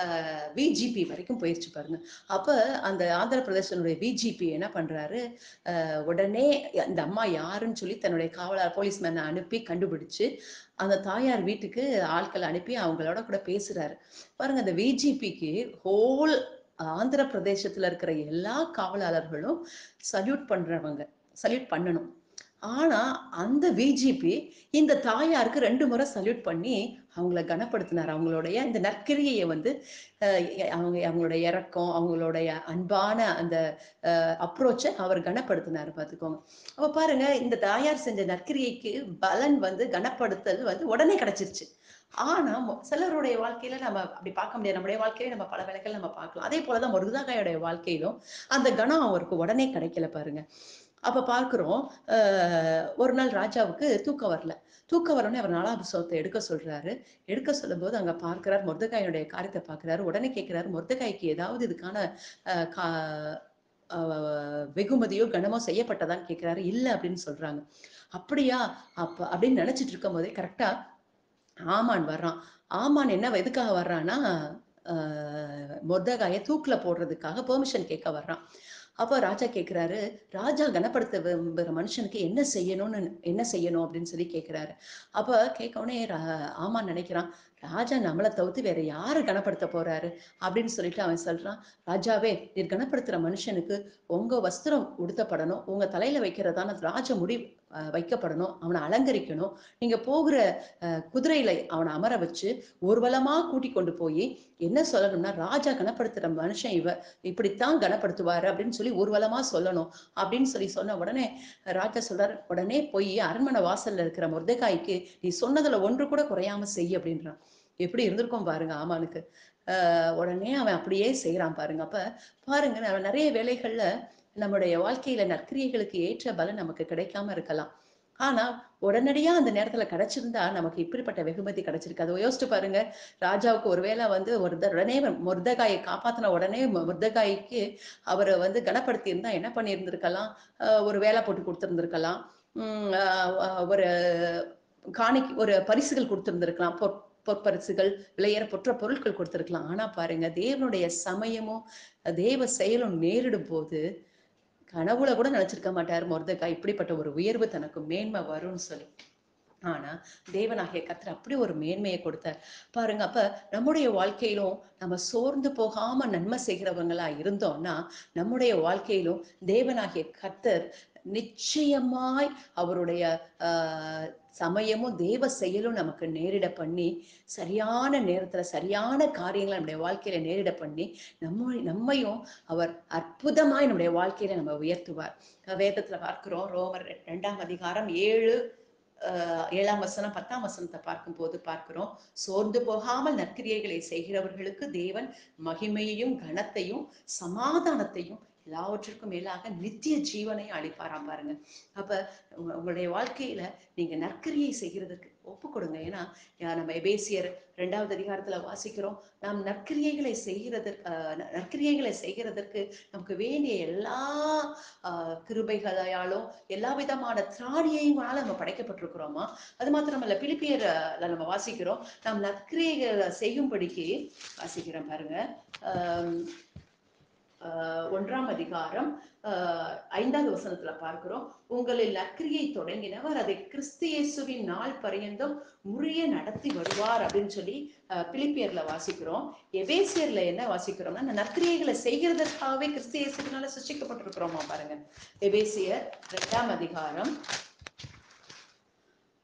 விஜிபி வரைக்கும் போயிடுச்சு பாருங்க அப்ப அந்த ஆந்திர பிரதேசனுடைய விஜிபி என்ன பண்றாரு அஹ் உடனே அந்த அம்மா யாருன்னு சொல்லி தன்னுடைய காவலர் போலீஸ்மேனை அனுப்பி கண்டுபிடிச்சு அந்த தாயார் வீட்டுக்கு ஆட்கள் அனுப்பி அவங்களோட கூட பேசுறாரு பாருங்க அந்த விஜிபிக்கு ஹோல் ஆந்திர பிரதேசத்துல இருக்கிற எல்லா காவலாளர்களும் சல்யூட் பண்றவங்க சல்யூட் பண்ணணும் ஆனா அந்த விஜிபி இந்த தாயாருக்கு ரெண்டு முறை சல்யூட் பண்ணி அவங்கள கனப்படுத்தினார் அவங்களுடைய இந்த நற்கிரியையை வந்து அஹ், அவங்க அவங்களுடைய இறக்கம் அவங்களுடைய அன்பான அந்த அப்ரோச்சை அவர் கனப்படுத்தினார் பார்த்துக்கோங்க அப்ப பாருங்க இந்த தாயார் செஞ்ச நற்கிரியைக்கு பலன் வந்து கனப்படுத்தல் வந்து உடனே கிடைச்சிருச்சு ஆனா மொ- சிலருடைய வாழ்க்கையில நம்ம அப்படி பார்க்க முடியாது நம்முடைய வாழ்க்கையில நம்ம பல வேலைகள் நம்ம பார்க்கலாம் அதே போலதான் மருதாகாயோடைய வாழ்க்கையிலும் அந்த கணம் அவருக்கு உடனே கிடைக்கல பாருங்க அப்ப பார்க்கிறோம் ஆஹ், ஒரு நாள் ராஜாவுக்கு தூக்கம் வரல தூக்கம் வரணும்னு அவர் நாலாம் புஸ்தகத்தை எடுக்க சொல்றாரு எடுக்க சொல்லும்போது அங்க பார்க்கிறார் மொர்தகாயுடைய காரியத்தை பார்க்கிறாரு உடனே கேட்கிறாரு மொர்தகாய்க்கு ஏதாவது இதுக்கான ஆஹ், கா- ஆஹ், வெகுமதியோ கனமோ செய்யப்பட்டதான்னு கேட்கிறாரு இல்ல அப்படின்னு சொல்றாங்க அப்படியா அப்ப அப்படின்னு நினைச்சிட்டு இருக்கும் போதே கரெக்டா ஆமான் வர்றான் ஆமான் என்ன எதுக்காக வர்றான்னா மொர்தகாயை தூக்குல போடுறதுக்காக பெர்மிஷன் கேட்க வர்றான் அப்போ ராஜா கேட்குறாரு ராஜா கனப்படுத்த விரும்புகிற மனுஷனுக்கு என்ன செய்யணும்னு என்ன செய்யணும் அப்படின்னு சொல்லி கேட்குறாரு அப்போ கேட்கவுடனே ஆமான்னு நினைக்கிறான் ராஜா நம்மளை தவிர்த்து வேற யாரு கனப்படுத்த போறாரு அப்படின்னு சொல்லிட்டு அவன் சொல்றான் ராஜாவே நீர் கனப்படுத்துற மனுஷனுக்கு உங்க வஸ்திரம் உடுத்தப்படணும் உங்க தலையில வைக்கிறதான ராஜ முடி அஹ், வைக்கப்படணும் அவனை அலங்கரிக்கணும் நீங்க போகிற அஹ், குதிரையில அவனை அமர வச்சு ஊர்வலமா கூட்டி கொண்டு போய் என்ன சொல்லணும்னா ராஜா கனப்படுத்துற மனுஷன் இவ இப்படித்தான் கனப்படுத்துவாரு அப்படின்னு சொல்லி ஊர்வலமா சொல்லணும் அப்படின்னு சொல்லி சொன்ன உடனே ராஜா சொல்றாரு உடனே போய் அரண்மனை வாசல்ல இருக்கிற முருதைக்காய்க்கு நீ சொன்னதுல ஒன்று கூட குறையாம செய் அப்படின்றான் எப்படி இருந்திருக்கும் பாருங்க ஆமானுக்கு ஆஹ் உடனே அவன் அப்படியே செய்றான் பாருங்க அப்ப பாருங்க நம்ம நிறைய வேலைகள்ல நம்முடைய வாழ்க்கையில நற்கிரியைகளுக்கு ஏற்ற பலன் நமக்கு கிடைக்காம இருக்கலாம் ஆனா உடனடியா அந்த நேரத்துல கிடைச்சிருந்தா நமக்கு இப்படிப்பட்ட வெகுமதி கிடைச்சிருக்காது யோசிச்சு பாருங்க ராஜாவுக்கு ஒருவேளை வந்து ஒரு த- உடனே முர்தகாயை காப்பாத்தின உடனே மு- முர்தகாய்க்கு அவரை வந்து கனப்படுத்தி இருந்தா என்ன பண்ணியிருந்திருக்கலாம் ஆஹ் ஒரு வேலை போட்டு கொடுத்திருந்திருக்கலாம் உம் ஆஹ் ஆஹ் ஒரு காணிக்கு ஒரு பரிசுகள் கொடுத்திருந்திருக்கலாம் பொற் பொற்பரிசுகள் விலையேற பொற்ற பொருட்கள் கொடுத்திருக்கலாம் ஆனா பாருங்க தேவனுடைய சமயமும் தேவ செயலும் நேரிடும் போது கனவுல கூட நினைச்சிருக்க மாட்டார் மொர்தகா இப்படிப்பட்ட ஒரு உயர்வு தனக்கு மேன்மை வரும்னு சொல்லி ஆனா தேவனாகிய கர்த்தர் அப்படி ஒரு மேன்மையை கொடுத்தார் பாருங்க அப்ப நம்முடைய வாழ்க்கையிலும் நம்ம சோர்ந்து போகாம நன்மை செய்கிறவங்களா இருந்தோம்னா நம்முடைய வாழ்க்கையிலும் தேவனாகிய கர்த்தர் நிச்சயமாய் அவருடைய ஆஹ், சமயமும் தேவ செயலும் நமக்கு நேரிட பண்ணி சரியான நேரத்துல சரியான காரியங்களை நம்முடைய வாழ்க்கையில நேரிட பண்ணி நம்ம நம்மையும் அவர் அற்புதமாய் நம்முடைய வாழ்க்கையில நம்ம உயர்த்துவார் வேதத்துல பார்க்கிறோம் ரோமர் இரண்டாம் அதிகாரம் ஏழு ஆஹ், ஏழாம் வசனம் பத்தாம் வசனத்தை பார்க்கும்போது பார்க்கிறோம் சோர்ந்து போகாமல் நற்கிரியைகளை செய்கிறவர்களுக்கு தேவன் மகிமையையும் கனத்தையும் சமாதானத்தையும் எல்லாவற்றிற்கும் மேலாக நித்திய ஜீவனையும் அளிப்பாராம் பாருங்க அப்ப உங்க- உங்களுடைய வாழ்க்கையில நீங்க நற்கிரியை செய்கிறதுக்கு ஒப்பு கொடுங்க ஏன்னா அஹ் நம்ம எபேசியர் ரெண்டாவது அதிகாரத்துல வாசிக்கிறோம் நாம் நற்கிரியைகளை செய்கிறதற்கு அஹ் ந- நற்கிரியைகளை செய்கிறதற்கு நமக்கு வேண்டிய எல்லா ஆஹ் கிருபைகளாலும் எல்லா விதமான திராணியையுமால நம்ம படைக்கப்பட்டிருக்கிறோமா அது மாத்திரமல்ல பிலிப்பியர்ல நம்ம வாசிக்கிறோம் நாம் நற்கிரியைகளை செய்யும்படிக்கு வாசிக்கிறோம் பாருங்க ஆம், ஆஹ் ஒன்றாம் அதிகாரம் ஆஹ் ஐந்தாவது வசனத்துல பார்க்கிறோம் உங்களில் நற்கிரியை தொடங்கினவர் அதை கிறிஸ்து இயேசுவின் நாள் பரியந்தம் முறைய நடத்தி வருவார் அப்படின்னு சொல்லி ஆஹ் பிலிப்பியர்ல வாசிக்கிறோம் எபேசியர்ல என்ன வாசிக்கிறோம்னா இந்த நற்கிரியைகளை செய்கிறதற்காகவே கிறிஸ்து இயேசுவினால சிருஷ்டிக்கப்பட்டிருக்கிறோமா பாருங்க எபேசியர் இரண்டாம் அதிகாரம்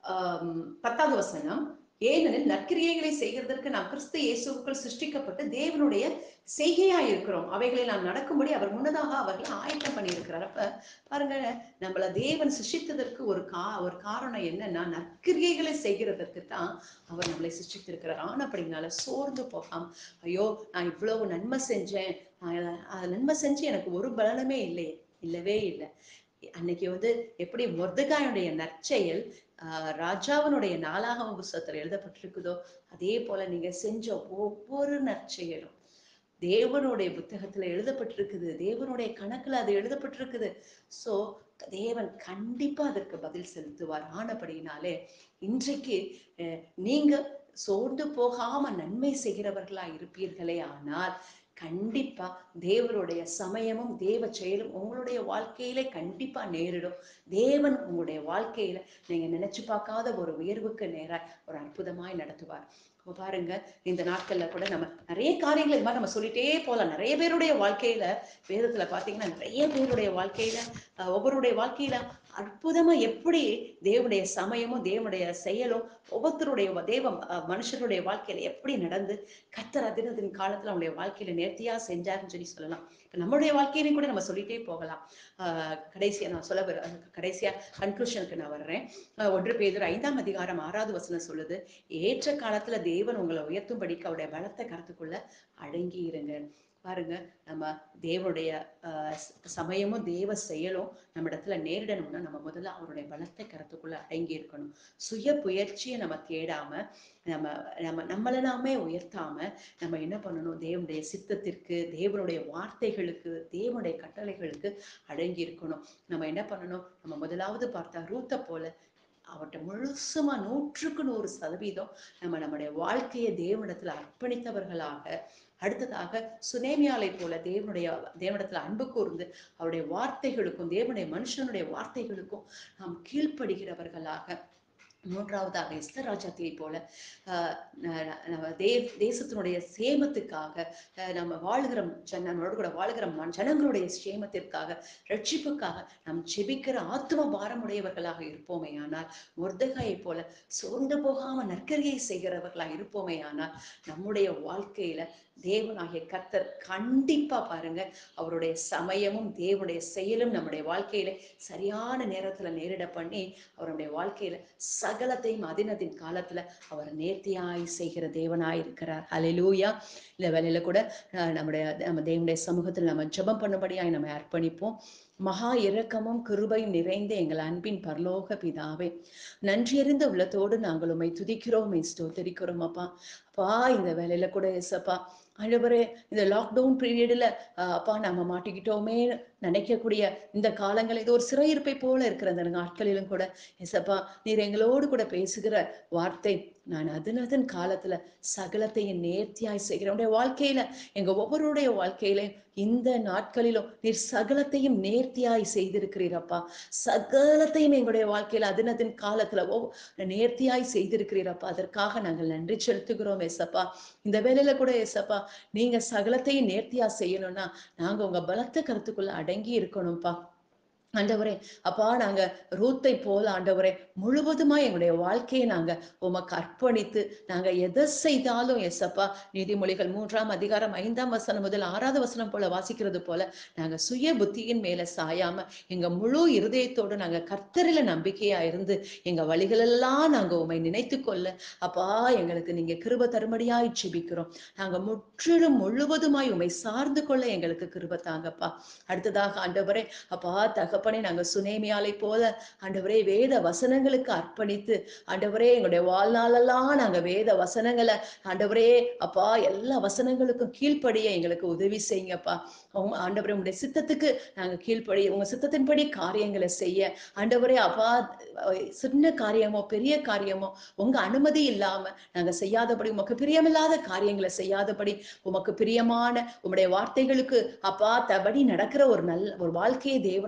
ஆம், பத்தாவது வசனம் ஏனெனில் நற்கிரியைகளை செய்கிறதற்கு நாம் கிறிஸ்து இயேசுவுக்குள் சிருஷ்டிக்கப்பட்டு தேவனுடைய செய்கையா இருக்கிறோம் அவைகளை நாம் நடக்கும்படி அவர் முன்னதாக அவர்களை ஆயத்தம் பண்ணியிருக்கிறார் அப்ப பாருங்க நம்மள தேவன் சிருஷ்டித்ததற்கு ஒரு கா ஒரு காரணம் என்னன்னா நற்கிரியைகளை செய்கிறதற்கு தான் அவர் நம்மளை சிருஷ்டித்திருக்கிறார் ஆனப்படினால சோர்ந்து போகாம ஐயோ நான் இவ்வளவு நன்மை செஞ்சேன் நான் அது நன்மை செஞ்சு எனக்கு ஒரு பலனுமே இல்லையே இல்லவே இல்லை அன்னைக்கு வந்து எப்படி மொர்தகாயுடைய நற்செயல் ஆஹ் ராஜாவினுடைய நாளாகம புஸ்தகத்துல எழுதப்பட்டிருக்குதோ அதே போல நீங்க செஞ்ச ஒவ்வொரு நற்செயலும் தேவனுடைய புத்தகத்துல எழுதப்பட்டிருக்குது தேவனுடைய கணக்குல அது எழுதப்பட்டிருக்குது சோ தேவன் கண்டிப்பா அதற்கு பதில் செலுத்துவார் ஆனபடியினாலே இன்றைக்கு அஹ், நீங்க சோர்ந்து போகாம நன்மை செய்கிறவர்களா இருப்பீர்களே ஆனால் கண்டிப்பா தேவனுடைய சமயமும் தேவ செயலும் உங்களுடைய வாழ்க்கையில கண்டிப்பா நேரிடும் தேவன் உங்களுடைய வாழ்க்கையில நீங்க நினைச்சு பார்க்காத ஒரு உயர்வுக்கு நேரா ஒரு அற்புதமாய் நடத்துவார் அப்ப பாருங்க இந்த நாட்கள்ல கூட நம்ம நிறைய காரியங்கள் இது மாதிரி நம்ம சொல்லிட்டே போகலாம் நிறைய பேருடைய வாழ்க்கையில வேதத்துல பாத்தீங்கன்னா நிறைய பேருடைய வாழ்க்கையில அஹ், ஒவ்வொருடைய வாழ்க்கையில அற்புதமா எப்படி தேவனுடைய சமயமும் தேவனுடைய செயலும் ஒவ்வொருத்தருடைய வ- தேவ அஹ், மனுஷருடைய வாழ்க்கையில எப்படி நடந்து கத்தர் அதினத்தின் காலத்துல அவனுடைய வாழ்க்கையில நேர்த்தியா செஞ்சாருன்னு சொல்லி சொல்லலாம் இப்ப நம்மளுடைய வாழ்க்கையிலையும் கூட நம்ம சொல்லிட்டே போகலாம் ஆஹ் கடைசியா நான் சொல்ல வர கடைசியா கன்க்ளூஷனுக்கு நான் வர்றேன் ஆஹ் ஒன்று பேதர் ஐந்தாம் அதிகாரம் ஆறாவது வசனம் சொல்லுது ஏற்ற காலத்துல தேவன் உங்களை உயர்த்தும்படிக்கு அவருடைய பலத்த கருத்துக்குள்ள அடங்கி இருங்க பாருங்க நம்ம தேவனுடைய ஆஹ் ச- சமயமும் தேவ செயலும் நம்ம இடத்துல நேரிடணும்னா நம்ம முதல்ல அவருடைய பலத்த கருத்துக்குள்ள அடங்கி இருக்கணும் சுய முயற்சியை நம்ம தேடாம நம்ம நம்ம நம்மளை நாமே உயர்த்தாம நம்ம என்ன பண்ணணும் தேவனுடைய சித்தத்திற்கு தேவனுடைய வார்த்தைகளுக்கு தேவனுடைய கட்டளைகளுக்கு அடங்கி இருக்கணும் நம்ம என்ன பண்ணணும் நம்ம முதலாவது பார்த்தா ரூத்தை போல அவர்கிட்ட முழுசுமா நூற்றுக்கு நூறு சதவீதம் நம்ம நம்முடைய வாழ்க்கையை தேவனிடத்துல அர்ப்பணித்தவர்களாக அடுத்ததாக சுனேமியாலை போல தேவனுடைய தேவனிடத்துல அன்பு கூர்ந்து அவருடைய வார்த்தைகளுக்கும் தேவனுடைய மனுஷனுடைய வார்த்தைகளுக்கும் நாம் கீழ்ப்படுகிறவர்களாக மூன்றாவதாக எஸ்தர் ராஜாத்தியை போல ஆஹ் ந- ந- நம்ம தே தேசத்தினுடைய சேமத்துக்காக ஆஹ் நம்ம வாழ்கிற ஜன நம்மளோட கூட வாழ்கிற ம- ஜனங்களுடைய சேமத்திற்காக ரட்சிப்புக்காக நாம் ஜெபிக்கிற ஆத்தும பாரமுடையவர்களாக இருப்போமே ஆனால் முர்தகாயை போல சோர்ந்து போகாம நற்கரியை செய்கிறவர்களாக இருப்போமே ஆனால் நம்முடைய வாழ்க்கையில தேவனாகிய கர்த்தர் கண்டிப்பா பாருங்க அவருடைய சமயமும் தேவனுடைய செயலும் நம்முடைய வாழ்க்கையில சரியான நேரத்துல நேரிட பண்ணி அவருடைய வாழ்க்கையில சகலத்தையும் அதினதின் காலத்துல அவர் நேர்த்தியாய் செய்கிற தேவனாய் இருக்கிறார் ஹalleluya இந்த வேலையில கூட அஹ், நம்முடைய நம்ம தேவனுடைய சமூகத்தில் நம்ம ஜெபம் பண்ணும்படியாய் நம்ம அர்ப்பணிப்போம் மகா இரக்கமும் கிருபையும் நிறைந்த எங்கள் அன்பின் பரலோக பிதாவே நன்றியறிந்த உள்ளத்தோடு நாங்கள் உம்மை துதிக்கிறோம் உம்மை ஸ்தோத்தரிக்கிறோம் அப்பா அப்பா இந்த வேலையில கூட எசப்பா ஆண்டவரே இந்த லாக்டவுன் பீரியடில் அப்பா நாம மாட்டிக்கிட்டோமே நினைக்கக்கூடிய இந்த காலங்கள் இது ஒரு சிறையிருப்பை போல இருக்கிற அந்த நாட்களிலும் கூட எசப்பா நீர் எங்களோடு கூட பேசுகிற வார்த்தை நான் அதனதன் காலத்துல சகலத்தையும் நேர்த்தியாய் செய்கிறேன் உடைய வாழ்க்கையில எங்க ஒவ்வொருடைய வாழ்க்கையில இந்த நாட்களிலும் நீர் சகலத்தையும் நேர்த்தியாய் செய்திருக்கிறீரப்பா சகலத்தையும் எங்களுடைய வாழ்க்கையில அதனதன் காலத்துல ஒவ்வொ- நேர்த்தியாய் செய்திருக்கிறீரப்பா அதற்காக நாங்கள் நன்றி செலுத்துகிறோம் ஏசப்பா இந்த வேலையில கூட ஏசப்பா நீங்க சகலத்தையும் நேர்த்தியா செய்யணும்னா நாங்க உங்க பலத்த கருத்துக்குள்ள அடங்கி இருக்கணும்ப்பா ஆண்டவரே அப்பா நாங்க ரூத்தை போல ஆண்டவரே முழுவதுமா எங்களுடைய வாழ்க்கையை நாங்க உமக்கு அர்ப்பணித்து நாங்க எதை செய்தாலும் எசப்பா நீதிமொழிகள் மூன்றாம் அதிகாரம் ஐந்தாம் வசனம் முதல் ஆறாவது வசனம் போல வாசிக்கிறது போல நாங்க சுய புத்தியின் மேல சாயாம எங்க முழு இருதயத்தோடு நாங்க கர்த்தரில நம்பிக்கையா இருந்து எங்க வழிகளெல்லாம் நாங்க உமை நினைத்து கொள்ள அப்பா எங்களுக்கு நீங்க கிருப தருமடியாய் ஜெபிக்கிறோம் நாங்க முற்றிலும் முழுவதுமாய் உமை சார்ந்து கொள்ள எங்களுக்கு கிருப தாங்கப்பா அடுத்ததாக ஆண்டவரே அப்பா தகப்பனே நாங்க சுனேமியாலை போல ஆண்டவரே வேத வசனங்களுக்கு அர்ப்பணித்து ஆண்டவரே எங்களுடைய வாழ்நாளெல்லாம் நாங்க வேத வசனங்களை ஆண்டவரே அப்பா எல்லா வசனங்களுக்கும் கீழ்ப்படிய எங்களுக்கு உதவி செய்யுங்கப்பா உம் ஆண்டவரே உங்களுடைய சித்தத்துக்கு நாங்க கீழ்ப்படி உங்க சித்தத்தின்படி காரியங்களை செய்ய ஆண்டவரே அப்பா அஹ் சின்ன காரியமோ பெரிய காரியமோ உங்க அனுமதி இல்லாம நாங்க செய்யாதபடி உமக்கு பிரியமில்லாத காரியங்களை செய்யாதபடி உமக்கு பிரியமான உம்முடைய வார்த்தைகளுக்கு அப்பா தபடி நடக்கிற ஒரு நல்ல ஒரு வாழ்க்கையை தேவனாகிய கர்த்தர்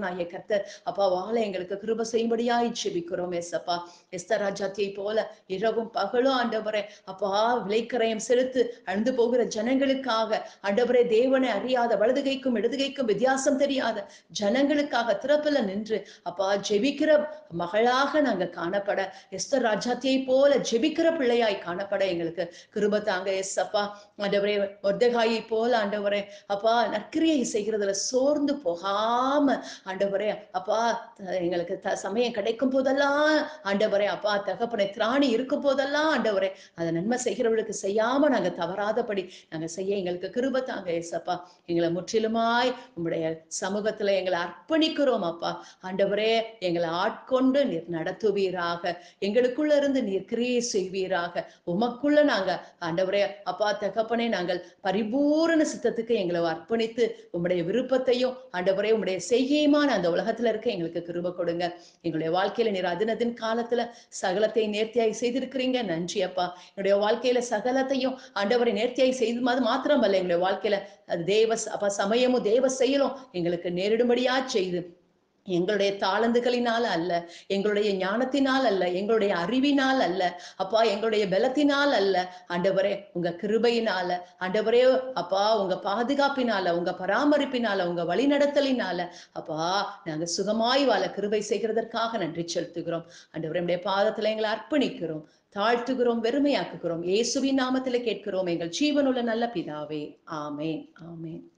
கர்த்தர் அப்பா வாழ எங்களுக்கு கிருப செய்யும்படியாய் ஜெபிக்கிறோம் ஏசப்பா எஸ்தர் ராஜாத்தியை போல இரவும் பகலும் ஆண்டவரே அப்பா விலைக்கரையும் செலுத்து அழுந்து போகிற ஜனங்களுக்காக ஆண்டவரே தேவனை அறியாத வலதுகைக்கும் இடதுகைக்கும் வித்தியாசம் தெரியாத ஜனங்களுக்காக திறப்பில் நின்று அப்பா ஜெபிக்கிற மகளாக நாங்க காணப்பட எஸ்தர் ராஜாத்தியை போல ஜெபிக்கிற பிள்ளையாய் காணப்பட எங்களுக்கு கிருப தாங்க எஸ் அப்பா ஆண்டவரே ஒர்தகாயை போல ஆண்டவரே அப்பா நற்கிரியை செய்கிறதுல சோர்ந்து போகாம ஆண்டவரே அப்பா த- எங்களுக்கு த சமயம் கிடைக்கும் போதெல்லாம் ஆண்டவரே அப்பா தகப்பனை திராணி இருக்கும் போதெல்லாம் ஆண்டவரே அதை நன்மை செய்கிறவர்களுக்கு செய்யாம நாங்க தவறாதபடி நாங்க செய்ய எங்களுக்கு கிருப தாங்க ஏசப்பா எங்களை முற்றிலுமாய் உங்களுடைய சமூகத்துல எங்களை அர்ப்பணிக்கிறோம் அப்பா ஆண்டவரே எங்களை ஆட்கொண்டு நீர் நடத்துவீராக எங்களுக்குள்ள இருந்து நீர் கிரியை செய்வீராக உமக்குள்ள நாங்க ஆண்டவரே அப்பா தகப்பனே நாங்கள் பரிபூரண சித்தத்துக்கு எங்களை அர்ப்பணித்து உம்முடைய விருப்பத்தையும் ஆண்டவரே உம்முடைய செய்கையுமான அந்த உலகத்துல இருக்க எங்களுக்கு கிருப கொடுங்க எங்களுடைய வாழ்க்கையில நீர் அதினதின் காலத்துல சகலத்தை நேர்த்தியாய் செய்திருக்கிறீங்க நன்றி அப்பா என்னுடைய வாழ்க்கையில சகலத்தையும் ஆண்டவரை நேர்த்தியாய் செய்து மாத்திரமல்ல எங்களுடைய வாழ்க்கையில அது தேவ ச- அப்பா சமயமும் தேவ செயலும் எங்களுக்கு நேரிடும்படியா செய்து எங்களுடைய தாளந்துகளினால் அல்ல எங்களுடைய ஞானத்தினால் அல்ல எங்களுடைய அறிவினால் அல்ல அப்பா எங்களுடைய பலத்தினால் அல்ல ஆண்டவரே உங்க கிருபையினால ஆண்டவரே அப்பா உங்க பாதுகாப்பினால உங்க பராமரிப்பினால உங்க வழிநடத்தலினால அப்பா நாங்க சுகமாய் வாழ கிருபை செய்கிறதற்காக நன்றி செலுத்துகிறோம் ஆண்டவரே நம்முடைய பாதத்துல எங்களை அர்ப்பணிக்கிறோம் தாழ்த்துகிறோம் வெறுமையாக்குகிறோம் இயேசுவின் நாமத்திலே கேட்கிறோம் எங்கள் ஜீவனுள்ள நல்ல பிதாவே ஆமேன் ஆமேன்